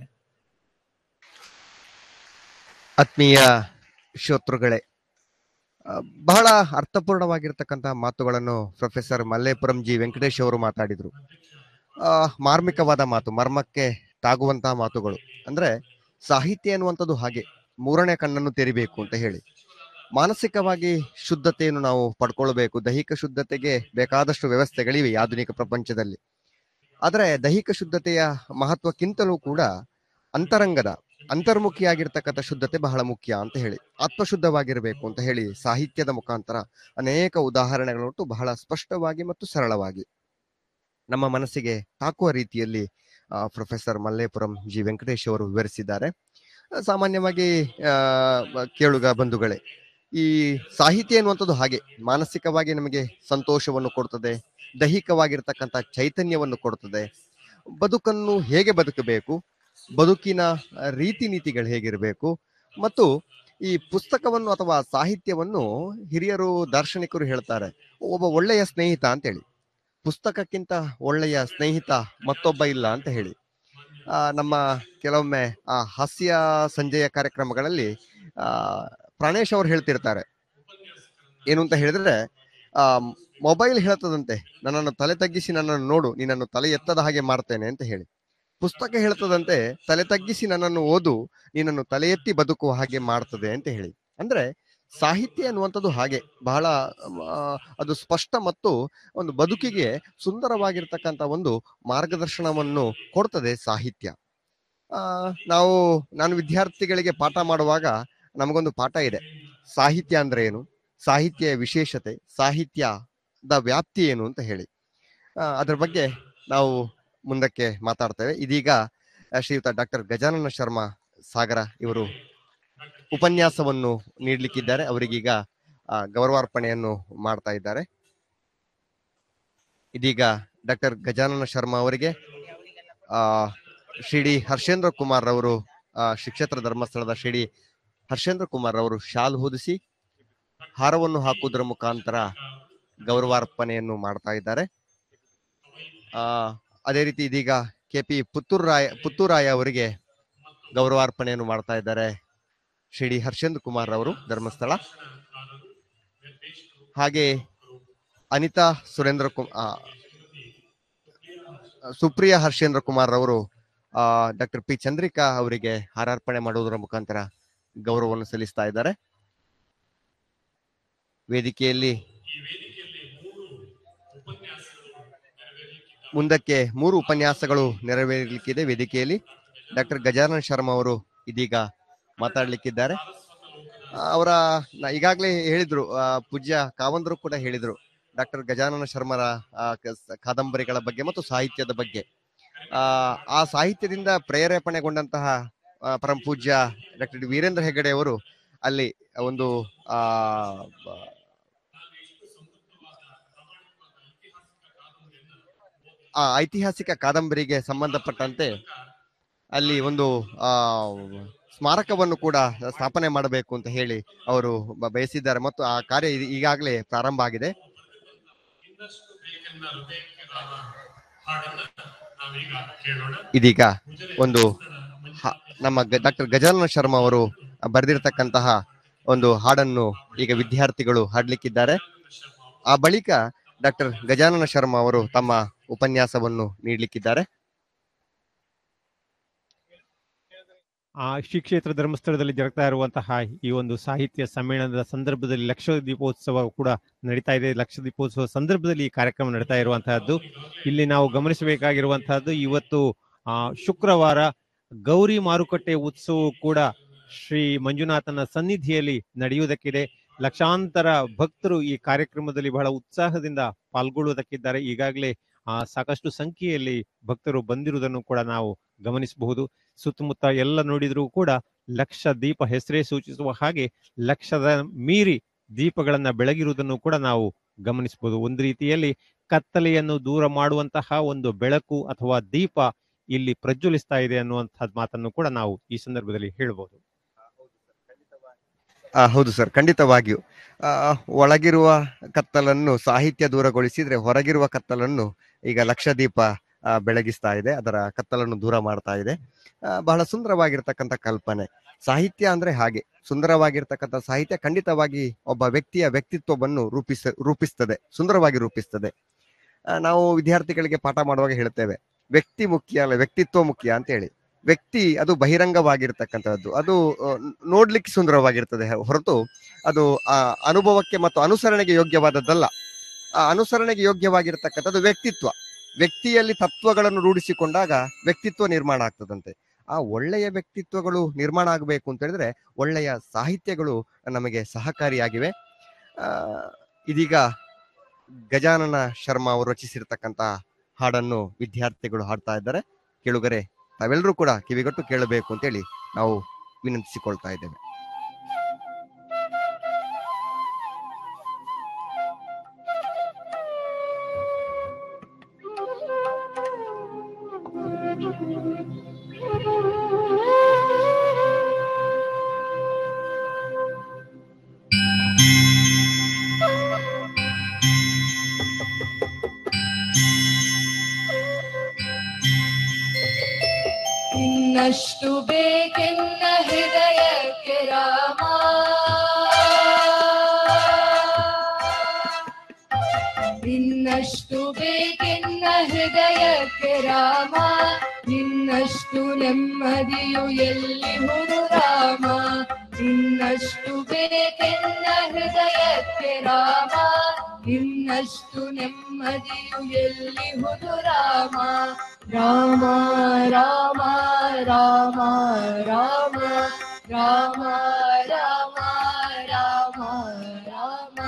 ಆತ್ಮೀಯ ಶ್ರೋತೃಗಳೇ ಆ, ಬಹಳ ಅರ್ಥಪೂರ್ಣವಾಗಿರ್ತಕ್ಕಂತಹ ಮಾತುಗಳನ್ನು ಪ್ರೊಫೆಸರ್ ಮಲ್ಲೇಪುರಂ ಜಿ ವೆಂಕಟೇಶ್ ಅವರು ಮಾತಾಡಿದ್ರು ಆ, ಮಾರ್ಮಿಕವಾದ ಮಾತು ಮರ್ಮಕ್ಕೆ ತಾಗುವಂತಹ ಮಾತುಗಳು ಅಂದ್ರೆ ಸಾಹಿತ್ಯ ಎನ್ನುವಂಥದ್ದು ಹಾಗೆ ಮೂರನೇ ಕಣ್ಣನ್ನು ತೆರಿಬೇಕು ಅಂತ ಹೇಳಿ ಮಾನಸಿಕವಾಗಿ ಶುದ್ಧತೆಯನ್ನು ನಾವು ಪಡ್ಕೊಳ್ಬೇಕು ದೈಹಿಕ ಶುದ್ಧತೆಗೆ ಬೇಕಾದಷ್ಟು ವ್ಯವಸ್ಥೆಗಳಿವೆ ಈ ಆಧುನಿಕ ಪ್ರಪಂಚದಲ್ಲಿ ಆದರೆ ದೈಹಿಕ ಶುದ್ಧತೆಯ ಮಹತ್ವಕ್ಕಿಂತಲೂ ಕೂಡ ಅಂತರಂಗದ ಅಂತರ್ಮುಖಿಯಾಗಿರ್ತಕ್ಕಂಥ ಶುದ್ಧತೆ ಬಹಳ ಮುಖ್ಯ ಅಂತ ಹೇಳಿ ಆತ್ಮಶುದ್ಧವಾಗಿರಬೇಕು ಅಂತ ಹೇಳಿ ಸಾಹಿತ್ಯದ ಮುಖಾಂತರ ಅನೇಕ ಉದಾಹರಣೆಗಳೊಟ್ಟು ಬಹಳ ಸ್ಪಷ್ಟವಾಗಿ ಮತ್ತು ಸರಳವಾಗಿ ನಮ್ಮ ಮನಸ್ಸಿಗೆ ತಾಕುವ ರೀತಿಯಲ್ಲಿ ಆ, ಪ್ರೊಫೆಸರ್ ಮಲ್ಲೇಪುರಂ ಜಿ ವೆಂಕಟೇಶ್ ಅವರು ವಿವರಿಸಿದ್ದಾರೆ ಆ, ಸಾಮಾನ್ಯವಾಗಿ ಆ, ಬ- ಕೇಳುಗ ಬಂಧುಗಳೇ ಈ ಸಾಹಿತ್ಯ ಎನ್ನುವಂಥದ್ದು ಹಾಗೆ ಮಾನಸಿಕವಾಗಿ ನಮಗೆ ಸಂತೋಷವನ್ನು ಕೊಡ್ತದೆ ದೈಹಿಕವಾಗಿರ್ತಕ್ಕಂಥ ಚೈತನ್ಯವನ್ನು ಕೊಡ್ತದೆ ಬದುಕನ್ನು ಹೇಗೆ ಬದುಕಬೇಕು ಬದುಕಿನ ರೀತಿ ನೀತಿಗಳು ಹೇಗಿರಬೇಕು ಮತ್ತು ಈ ಪುಸ್ತಕವನ್ನು ಅಥವಾ ಸಾಹಿತ್ಯವನ್ನು ಹಿರಿಯರು ದಾರ್ಶನಿಕರು ಹೇಳ್ತಾರೆ ಒಬ್ಬ ಒಳ್ಳೆಯ ಸ್ನೇಹಿತ ಅಂತೇಳಿ ಪುಸ್ತಕಕ್ಕಿಂತ ಒಳ್ಳೆಯ ಸ್ನೇಹಿತ ಮತ್ತೊಬ್ಬ ಇಲ್ಲ ಅಂತ ಹೇಳಿ ಆ, ನಮ್ಮ ಕೆಲವೊಮ್ಮೆ ಆ ಹಾಸ್ಯ ಸಂಜೆಯ ಕಾರ್ಯಕ್ರಮಗಳಲ್ಲಿ ಆ ಪ್ರಾಣೇಶ್ ಅವರು ಹೇಳ್ತಿರ್ತಾರೆ ಏನು ಅಂತ ಹೇಳಿದ್ರೆ ಆ ಮೊಬೈಲ್ ಹೇಳ್ತದಂತೆ ನನ್ನನ್ನು ತಲೆ ತಗ್ಗಿಸಿ ನನ್ನನ್ನು ನೋಡು ನಿನ್ನನ್ನು ತಲೆ ಎತ್ತದ ಹಾಗೆ ಮಾಡ್ತೇನೆ ಅಂತ ಹೇಳಿ ಪುಸ್ತಕ ಹೇಳ್ತದಂತೆ ತಲೆ ತಗ್ಗಿಸಿ ನನ್ನನ್ನು ಓದು ನಿನ್ನನ್ನು ತಲೆ ಎತ್ತಿ ಬದುಕುವ ಹಾಗೆ ಮಾಡ್ತದೆ ಅಂತ ಹೇಳಿ ಅಂದ್ರೆ ಸಾಹಿತ್ಯ ಅನ್ನುವಂಥದ್ದು ಹಾಗೆ ಬಹಳ ಆ, ಅದು ಸ್ಪಷ್ಟ ಮತ್ತು ಒಂದು ಬದುಕಿಗೆ ಸುಂದರವಾಗಿರ್ತಕ್ಕಂಥ ಒಂದು ಮಾರ್ಗದರ್ಶನವನ್ನು ಕೊಡ್ತದೆ ಸಾಹಿತ್ಯ ಆ ನಾವು ನಾನು ವಿದ್ಯಾರ್ಥಿಗಳಿಗೆ ಪಾಠ ಮಾಡುವಾಗ ನಮಗೊಂದು ಪಾಠ ಇದೆ ಸಾಹಿತ್ಯ ಅಂದ್ರೆ ಏನು ಸಾಹಿತ್ಯ ವಿಶೇಷತೆ ಸಾಹಿತ್ಯದ ವ್ಯಾಪ್ತಿ ಏನು ಅಂತ ಹೇಳಿ ಆ, ಅದ್ರ ಬಗ್ಗೆ ನಾವು ಮುಂದಕ್ಕೆ ಮಾತಾಡ್ತೇವೆ ಇದೀಗ ಆ, ಶ್ರೀಯುತ ಡಾಕ್ಟರ್ ಗಜಾನನ ಶರ್ಮಾ ಸಾಗರ ಇವರು ಉಪನ್ಯಾಸವನ್ನು ನೀಡಲಿಕ್ಕಿದ್ದಾರೆ ಅವರಿಗೀಗ ಆ, ಗೌರವಾರ್ಪಣೆಯನ್ನು ಮಾಡ್ತಾ ಇದ್ದಾರೆ ಇದೀಗ ಡಾಕ್ಟರ್ ಗಜಾನನ ಶರ್ಮಾ ಅವರಿಗೆ ಆ ಶ್ರೀಡಿ ಹರ್ಷೇಂದ್ರ ಕುಮಾರ್ ಅವರು ಆ, ಶ್ರೀ ಕ್ಷೇತ್ರ ಧರ್ಮಸ್ಥಳದ ಶ್ರೀಡಿ ಹರ್ಷೇಂದ್ರ ಕುಮಾರ್ ಅವರು ಶಾಲ್ ಹೊದಿಸಿ ಹಾರವನ್ನು ಹಾಕುವುದರ ಮುಖಾಂತರ ಗೌರವಾರ್ಪಣೆಯನ್ನು ಮಾಡ್ತಾ ಇದ್ದಾರೆ ಆ ಅದೇ ರೀತಿ ಇದೀಗ ಕೆ ಪಿ ಪುತ್ತೂರಾಯ ಪುತ್ತೂರಾಯ ಅವರಿಗೆ ಗೌರವಾರ್ಪಣೆಯನ್ನು ಮಾಡ್ತಾ ಇದ್ದಾರೆ ಶ್ರೀ ಹರ್ಷೇಂದ್ರ ಕುಮಾರ್ ಅವರು ಧರ್ಮಸ್ಥಳ ಹಾಗೆ ಅನಿತಾ ಸುರೇಂದ್ರ ಕು ಆ, ಸುಪ್ರಿಯ ಹರ್ಷೇಂದ್ರ ಕುಮಾರ್ ಅವರು ಆ ಡಾಕ್ಟರ್ ಪಿ ಚಂದ್ರಿಕಾ ಅವರಿಗೆ ಹಾರಾರ್ಪಣೆ ಮಾಡುವುದರ ಮುಖಾಂತರ ಗೌರವವನ್ನು ಸಲ್ಲಿಸ್ತಾ ಇದ್ದಾರೆ ವೇದಿಕೆಯಲ್ಲಿ ಮುಂದಕ್ಕೆ ಮೂರು ಉಪನ್ಯಾಸಗಳು ನೆರವೇರಲಿಕ್ಕಿದೆ ವೇದಿಕೆಯಲ್ಲಿ ಡಾಕ್ಟರ್ ಗಜಾನನ ಶರ್ಮಾ ಅವರು ಇದೀಗ ಮಾತಾಡ್ಲಿಕ್ಕಿದ್ದಾರೆ ಆ, ಅವರ ನ- ಈಗಾಗ್ಲೇ ಹೇಳಿದ್ರು ಆ, ಪೂಜ್ಯ ಕಾವಂದರು ಕೂಡ ಹೇಳಿದ್ರು ಡಾಕ್ಟರ್ ಗಜಾನನ ಶರ್ಮರ ಆ, ಕ- ಕಾದಂಬರಿಗಳ ಬಗ್ಗೆ ಮತ್ತು ಸಾಹಿತ್ಯದ ಬಗ್ಗೆ ಆ ಆ ಸಾಹಿತ್ಯದಿಂದ ಪ್ರೇರೇಪಣೆಗೊಂಡಂತಹ ಆ, ಪರಂ ಪೂಜ್ಯ ಡಾಕ್ಟರ್ ವೀರೇಂದ್ರ ಹೆಗಡೆ ಅವರು ಅಲ್ಲಿ ಒಂದು ಆ ಬ- ಆ ಐತಿಹಾಸಿಕ ಕಾದಂಬರಿಗೆ ಸಂಬಂಧಪಟ್ಟಂತೆ ಅಲ್ಲಿ ಒಂದು ಆ ಸ್ಮಾರಕವನ್ನು ಕೂಡ ಸ್ಥಾಪನೆ ಮಾಡಬೇಕು ಅಂತ ಹೇಳಿ ಅವರು ಬ- ಬಯಸಿದ್ದಾರೆ ಮತ್ತು ಆ ಕಾರ್ಯ ಈ- ಈಗಾಗಲೇ ಪ್ರಾರಂಭ ಆಗಿದೆ ಇದೀಗ ಒಂದು ಹ- ನಮ್ಮ ಡಾಕ್ಟರ್ ಗಜಾನನ ಶರ್ಮಾ ಅವರು ಬರೆದಿರತಕ್ಕಂತಹ ಒಂದು ಹಾಡನ್ನು ಈಗ ವಿದ್ಯಾರ್ಥಿಗಳು ಹಾಡ್ಲಿಕ್ಕಿದ್ದಾರೆ ಆ ಬಳಿಕ ಡಾಕ್ಟರ್ ಗಜಾನನ ಶರ್ಮಾ ಅವರು ತಮ್ಮ ಉಪನ್ಯಾಸವನ್ನು ನೀಡಲಿಕ್ಕಿದ್ದಾರೆ ಆ ಶ್ರೀ ಕ್ಷೇತ್ರ ಧರ್ಮಸ್ಥಳದಲ್ಲಿ ಜರುಗ್ತಾ ಇರುವಂತಹ ಈ ಒಂದು ಸಾಹಿತ್ಯ ಸಮ್ಮೇಳನದ ಸಂದರ್ಭದಲ್ಲಿ ಲಕ್ಷ ದೀಪೋತ್ಸವ ಕೂಡ ನಡೀತಾ ಇದೆ ಲಕ್ಷ ದೀಪೋತ್ಸವ ಸಂದರ್ಭದಲ್ಲಿ ಈ ಕಾರ್ಯಕ್ರಮ ನಡೀತಾ ಇರುವಂತಹದ್ದು ಇಲ್ಲಿ ನಾವು ಗಮನಿಸಬೇಕಾಗಿರುವಂತಹದ್ದು ಇವತ್ತು ಆ ಶುಕ್ರವಾರ ಗೌರಿ ಮಾರುಕಟ್ಟೆ ಉತ್ಸವ ಕೂಡ ಶ್ರೀ ಮಂಜುನಾಥನ ಸನ್ನಿಧಿಯಲ್ಲಿ ನಡೆಯುವುದಕ್ಕಿದೆ ಲಕ್ಷಾಂತರ ಭಕ್ತರು ಈ ಕಾರ್ಯಕ್ರಮದಲ್ಲಿ ಬಹಳ ಉತ್ಸಾಹದಿಂದ ಪಾಲ್ಗೊಳ್ಳುವುದಕ್ಕಿದ್ದಾರೆ ಈಗಾಗಲೇ ಆ ಸಾಕಷ್ಟು ಸಂಖ್ಯೆಯಲ್ಲಿ ಭಕ್ತರು ಬಂದಿರುವುದನ್ನು ಕೂಡ ನಾವು ಗಮನಿಸಬಹುದು ಸುತ್ತಮುತ್ತ ಎಲ್ಲ ನೋಡಿದ್ರೂ ಕೂಡ ಲಕ್ಷ ದೀಪ ಹೆಸರೇ ಸೂಚಿಸುವ ಹಾಗೆ ಲಕ್ಷದ ಮೀರಿ ದೀಪಗಳನ್ನ ಬೆಳಗಿರುವುದನ್ನು ಕೂಡ ನಾವು ಗಮನಿಸಬಹುದು ಒಂದು ರೀತಿಯಲ್ಲಿ ಕತ್ತಲೆಯನ್ನು ದೂರ ಮಾಡುವಂತಹ ಒಂದು ಬೆಳಕು ಅಥವಾ ದೀಪ ಇಲ್ಲಿ ಪ್ರಜ್ವಲಿಸ್ತಾ ಇದೆ ಅನ್ನುವಂತಹ ಮಾತನ್ನು ಕೂಡ ನಾವು ಈ ಸಂದರ್ಭದಲ್ಲಿ ಹೇಳಬಹುದು ಆ, ಹೌದು ಸರ್ ಖಂಡಿತವಾಗಿಯೂ ಆ, ಒಳಗಿರುವ ಕತ್ತಲನ್ನು ಸಾಹಿತ್ಯ ದೂರಗೊಳಿಸಿದ್ರೆ ಹೊರಗಿರುವ ಕತ್ತಲನ್ನು ಈಗ ಲಕ್ಷದೀಪ ಆ, ಬೆಳಗಿಸ್ತಾ ಇದೆ ಅದರ ಕತ್ತಲನ್ನು ದೂರ ಮಾಡ್ತಾ ಇದೆ ಆ, ಬಹಳ ಸುಂದರವಾಗಿರ್ತಕ್ಕಂಥ ಕಲ್ಪನೆ ಸಾಹಿತ್ಯ ಅಂದ್ರೆ ಹಾಗೆ ಸುಂದರವಾಗಿರ್ತಕ್ಕಂಥ ಸಾಹಿತ್ಯ ಖಂಡಿತವಾಗಿ ಒಬ್ಬ ವ್ಯಕ್ತಿಯ ವ್ಯಕ್ತಿತ್ವವನ್ನು ರೂಪಿಸ ರೂಪಿಸ್ತದೆ ಸುಂದರವಾಗಿ ರೂಪಿಸ್ತದೆ ಆ, ನಾವು ವಿದ್ಯಾರ್ಥಿಗಳಿಗೆ ಪಾಠ ಮಾಡುವಾಗ ಹೇಳ್ತೇವೆ ವ್ಯಕ್ತಿ ಮುಖ್ಯ ಅಲ್ಲ ವ್ಯಕ್ತಿತ್ವ ಮುಖ್ಯ ಅಂತ ಹೇಳಿ ವ್ಯಕ್ತಿ ಅದು ಬಹಿರಂಗವಾಗಿರ್ತಕ್ಕಂಥದ್ದು ಅದು ಆ, ನೋಡ್ಲಿಕ್ಕೆ ಸುಂದರವಾಗಿರ್ತದೆ ಹೊರತು ಅದು ಆ ಅನುಭವಕ್ಕೆ ಮತ್ತು ಅನುಸರಣೆಗೆ ಯೋಗ್ಯವಾದದ್ದಲ್ಲ ಆ ಅನುಸರಣೆಗೆ ಯೋಗ್ಯವಾಗಿರ್ತಕ್ಕಂಥದ್ದು ವ್ಯಕ್ತಿತ್ವ ವ್ಯಕ್ತಿಯಲ್ಲಿ ತತ್ವಗಳನ್ನು ರೂಢಿಸಿಕೊಂಡಾಗ ವ್ಯಕ್ತಿತ್ವ ನಿರ್ಮಾಣ ಆಗ್ತದಂತೆ ಆ ಒಳ್ಳೆಯ ವ್ಯಕ್ತಿತ್ವಗಳು ನಿರ್ಮಾಣ ಆಗಬೇಕು ಅಂತ ಹೇಳಿದ್ರೆ ಒಳ್ಳೆಯ ಸಾಹಿತ್ಯಗಳು ನಮಗೆ ಸಹಕಾರಿಯಾಗಿವೆ ಆ, ಇದೀಗ ಗಜಾನನ ಶರ್ಮಾ ಅವರು ರಚಿಸಿರ್ತಕ್ಕಂತ ಹಾಡನ್ನು ವಿದ್ಯಾರ್ಥಿಗಳು ಹಾಡ್ತಾ ಇದ್ದಾರೆ ಕೇಳುಗರೆ ತಾವೆಲ್ಲರೂ ಕೂಡ ಕಿವಿಗೊಟ್ಟು ಕೇಳಬೇಕು ಅಂತೇಳಿ ನಾವು ವಿನಂತಿಸಿಕೊಳ್ತಾ ಇದ್ದೇವೆ ಇನ್ನಷ್ಟು ಬೇಕೆನ್ನ ಹೃದಯಕ್ಕೆ ರಾಮ ಇನ್ನಷ್ಟು ಬೇಕೆನ್ನ ಹೃದಯಕ್ಕೆ ರಾಮ ಇನ್ನಷ್ಟು ನೆಮ್ಮದಿಯು ಎಲ್ಲಿ ಹುದು ರಾಮ ಇನ್ನಷ್ಟು ಬೇಕೆನ್ನ ಹೃದಯಕ್ಕೆ ರಾಮ ಇನ್ನಷ್ಟು ನೆಮ್ಮದಿಯು ಎಲ್ಲಿ ಹುದು ರಾಮ ರಾಮ ರಾಮ ರಾಮ ರಾಮ ರಾಮ ರಾಮ ರಾಮ ರಾಮ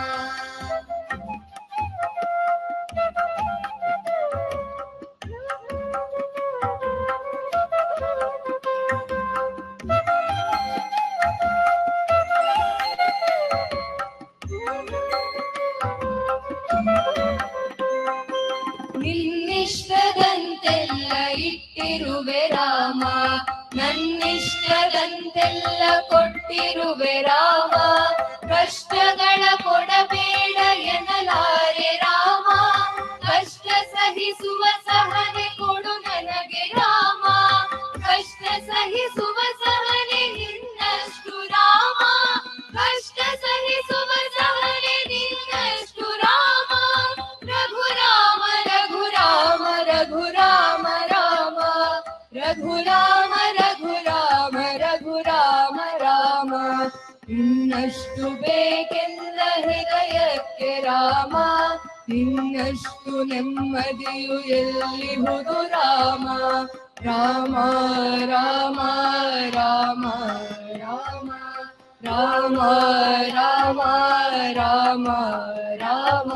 ನಿನ್ನಿಷ್ಟದಂತೆಲ್ಲ ಇಟ್ಟಿರುವೆ ರಾಮ ನನ್ನಿಷ್ಟದಂತೆಲ್ಲ ಕೊಟ್ಟಿರುವೆ ರಾಮ ಕಷ್ಟಗಳ ಕೊಡಬೇಡ ಎನ್ನಲಾರೆ ರಾಮ ಕಷ್ಟ ಸಹಿಸುವ ಸಹನೆ ಕೊಡು ನನಗೆ ರಾಮ ಕಷ್ಟ ಸಹಿಸುವ ಸಹನೆ ನಿನ್ನಷ್ಟು ರಾಮ ಕಷ್ಟ ಸಹಿಸುವ ಸಹನೆ ನಿನ್ನಷ್ಟು ರಾಮ ರಘುರಾಮ ರಘುರಾಮ ರಘುರಾಮ ರಾಮ ರಘುರಾಮ ರಘುರಾಮ ರಘುರಾಮ ರಾಮ ಇನ್ನಷ್ಟು ಬೇಕೆಲ್ಲ ಹೃದಯಕ್ಕೆ ರಾಮ ಇನ್ನಷ್ಟು ನೆಮ್ಮದಿಯು ಎಲ್ಲಿ ಹುದು ರಾಮ ರಾಮ ರಾಮ ರಾಮ ರಾಮ ರಾಮ ರಾಮ ರಾಮ ರಾಮ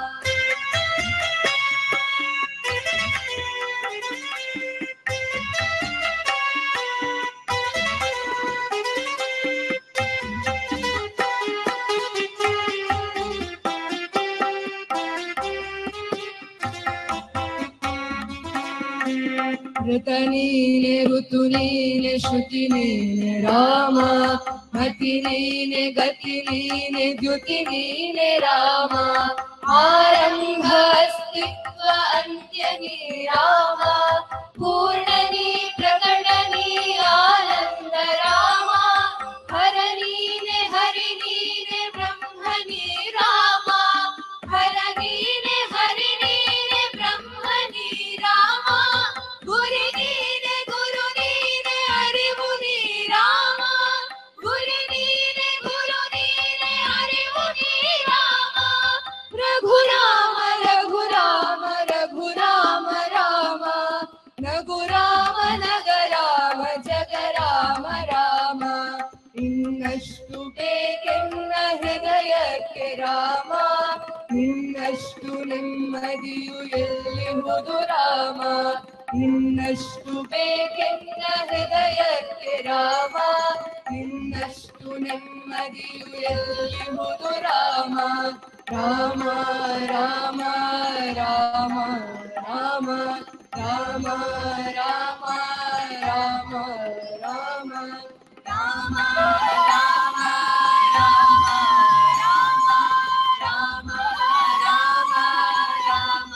ಋತ ನೀನೆ ಋತು ನೀನೆ ಶ್ರುತಿ ನೀನೆ ರಾಮ ಮತಿ ನೀನೆ ಗತಿ ನೀನೆ ದ್ಯುತಿ ನೀನೆ ರಾಮ ಆರಂಭ ಅಸ್ತಿತ್ವ ಅಂತ್ಯ ನೀ ರಾಮ ಪೂರ್ಣ ನೀ ಪ್ರಕಟ ನೀ ಆನಂದ ರಾಮ ಹರ ನೀನೆ ಹರಿ ನೀನೆ ಬ್ರಹ್ಮ ನೀ ರಾಮ ಹರ ನೀನೆ ಹರಿ ನೀನೆ ಬ್ರಹ್ಮ ನೀ ರಾಮ ಗುರಿ ನೀನೆ ಗುರು ನೀನೆ ಅರಿವು ನೀ ರಾಮ ಗುರಿ ನೀನೆ ಗುರು ನೀನೆ ಅರಿವು ನೀ ರಾಮ ರಘುರಾಮ ರಘುರಾಮ ರಘುರಾಮ ರಾಮ ನಗುರಾಮ ನಗರಾಮ ಜಗರಾಮ ರಾಮ ಇನ್ನಷ್ಟು ಬೇಕೆನ್ನ ಹೃದಯಕ್ಕೆ ರಾಮ ಇನ್ನಷ್ಟು ನೆಮ್ಮದಿಯು ಎಲ್ಲಿ ಹುದು ರಾಮ ಇನ್ನಷ್ಟು ಬೇಕೆನ್ನ ಹೃದಯಕ್ಕೆ ರಾಮ ಇನ್ನಷ್ಟು ನೆಮ್ಮದಿಯು ಎಲ್ಲಿ ಹುದು ರಾಮ ರಾಮ ರಾಮ ರಾಮ ರಾಮ ರಾಮ ರಾಮ ರಾಮ ರಾಮ ರಾಮ ರಾಮ ರಾಮ ರಾಮ ರಾಮ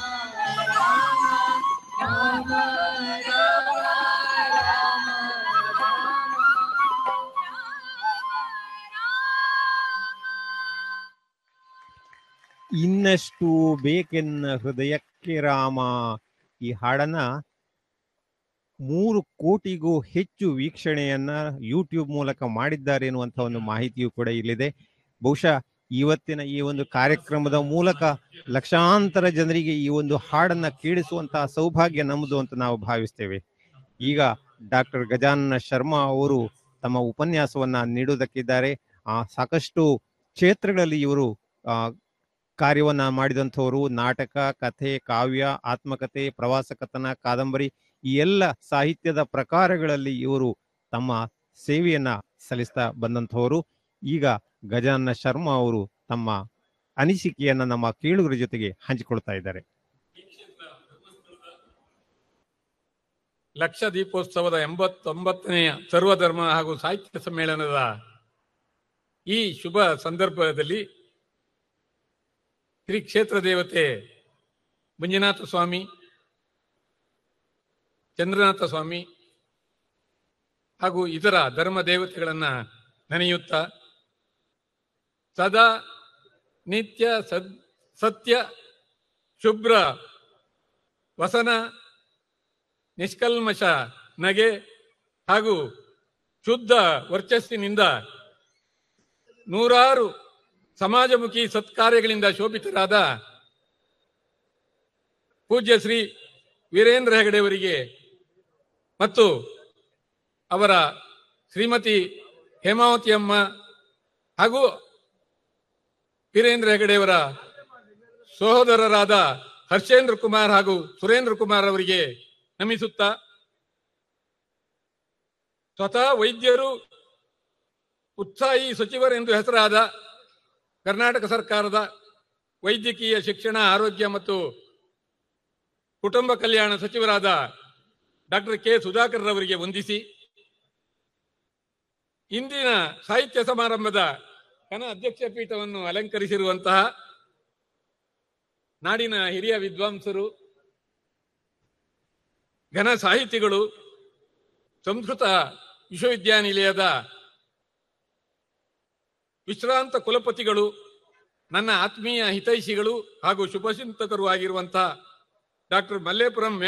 ರಾಮ ರಾಮ ರಾಮ ಇನ್ನಷ್ಟು ಬೇಕೆನ್ನ ಹೃದಯಕ್ಕೆ ರಾಮ ಈ ಹಾಡನ್ನ ಮೂರು ಕೋಟಿಗೂ ಹೆಚ್ಚು ವೀಕ್ಷಣೆಯನ್ನ ಯೂಟ್ಯೂಬ್ ಮೂಲಕ ಮಾಡಿದ್ದಾರೆ ಎನ್ನುವಂತ ಒಂದು ಮಾಹಿತಿಯು ಕೂಡ ಇಲ್ಲಿದೆ ಬಹುಶಃ ಇವತ್ತಿನ ಈ ಒಂದು ಕಾರ್ಯಕ್ರಮದ ಮೂಲಕ ಲಕ್ಷಾಂತರ ಜನರಿಗೆ ಈ ಒಂದು ಹಾಡನ್ನ ಕೇಳಿಸುವಂತಹ ಸೌಭಾಗ್ಯ ನಮ್ಮದು ಅಂತ ನಾವು ಭಾವಿಸ್ತೇವೆ ಈಗ ಡಾಕ್ಟರ್ ಗಜಾನನ ಶರ್ಮಾ ಅವರು ತಮ್ಮ ಉಪನ್ಯಾಸವನ್ನ ನೀಡುವುದಕ್ಕಿದ್ದಾರೆ ಆ ಸಾಕಷ್ಟು ಕ್ಷೇತ್ರಗಳಲ್ಲಿ ಇವರು ಆ ಕಾರ್ಯವನ್ನ ಮಾಡಿದಂಥವರು ನಾಟಕ ಕಥೆ ಕಾವ್ಯ ಆತ್ಮಕಥೆ ಪ್ರವಾಸ ಕಥನ ಕಾದಂಬರಿ ಈ ಎಲ್ಲ ಸಾಹಿತ್ಯದ ಪ್ರಕಾರಗಳಲ್ಲಿ ಇವರು ತಮ್ಮ ಸೇವೆಯನ್ನ ಸಲ್ಲಿಸ್ತಾ ಬಂದಂಥವರು ಈಗ ಗಜಾನನ ಶರ್ಮಾ ಅವರು ತಮ್ಮ ಅನಿಸಿಕೆಯನ್ನ ನಮ್ಮ ಕೇಳುಗರ ಜೊತೆಗೆ ಹಂಚಿಕೊಳ್ತಾ ಇದ್ದಾರೆ ಲಕ್ಷ ದೀಪೋತ್ಸವದ ಎಂಬತ್ತೊಂಬತ್ತನೆಯ ಸರ್ವಧರ್ಮ ಹಾಗೂ ಸಾಹಿತ್ಯ ಸಮ್ಮೇಳನದ ಈ ಶುಭ ಸಂದರ್ಭದಲ್ಲಿ ಶ್ರೀ ಕ್ಷೇತ್ರ ದೇವತೆ ಮಂಜುನಾಥ ಸ್ವಾಮಿ ಚಂದ್ರನಾಥ ಸ್ವಾಮಿ ಹಾಗೂ ಇತರ ಧರ್ಮ ದೇವತೆಗಳನ್ನ ನೆನೆಯುತ್ತಾ ಸದಾ ನಿತ್ಯ ಸದ್ ಸತ್ಯ ಶುಭ್ರ ವಸನ ನಿಷ್ಕಲ್ಮಶ ನಗೆ ಹಾಗೂ ಶುದ್ಧ ವರ್ಚಸ್ಸಿನಿಂದ ನೂರಾರು ಸಮಾಜಮುಖಿ ಸತ್ಕಾರ್ಯಗಳಿಂದ ಶೋಭಿತರಾದ ಪೂಜ್ಯ ಶ್ರೀ ವೀರೇಂದ್ರ ಹೆಗಡೆಯವರಿಗೆ ಮತ್ತು ಅವರ ಶ್ರೀಮತಿ ಹೇಮಾವತಿ ಅಮ್ಮ ಹಾಗೂ ವೀರೇಂದ್ರ ಹೆಗಡೆಯವರ ಸಹೋದರರಾದ ಹರ್ಷೇಂದ್ರ ಕುಮಾರ್ ಹಾಗೂ ಸುರೇಂದ್ರ ಕುಮಾರ್ ಅವರಿಗೆ ನಮಿಸುತ್ತಾ ಸ್ವತಃ ವೈದ್ಯರು ಉತ್ಸಾಹಿ ಸಚಿವರೆಂದು ಹೆಸರಾದ ಕರ್ನಾಟಕ ಸರ್ಕಾರದ ವೈದ್ಯಕೀಯ ಶಿಕ್ಷಣ ಆರೋಗ್ಯ ಮತ್ತು ಕುಟುಂಬ ಕಲ್ಯಾಣ ಸಚಿವರಾದ ಡಾಕ್ಟರ್ ಕೆ ಸುಧಾಕರ್ ಅವರಿಗೆ ವಂದಿಸಿ ಇಂದಿನ ಸಾಹಿತ್ಯ ಸಮಾರಂಭದ ಘನ ಅಧ್ಯಕ್ಷ ಪೀಠವನ್ನು ಅಲಂಕರಿಸಿರುವಂತಹ ನಾಡಿನ ಹಿರಿಯ ವಿದ್ವಾಂಸರು ಘನ ಸಾಹಿತಿಗಳು ಸಂಸ್ಕೃತ ವಿಶ್ವವಿದ್ಯಾನಿಲಯದ ವಿಶ್ರಾಂತ ಕುಲಪತಿಗಳು ನನ್ನ ಆತ್ಮೀಯ ಹಿತೈಷಿಗಳು ಹಾಗೂ ಶುಭಚಿಂತಕರು ಆಗಿರುವಂತಹ ಡಾಕ್ಟರ್ ಮಲ್ಲೇಪುರಂ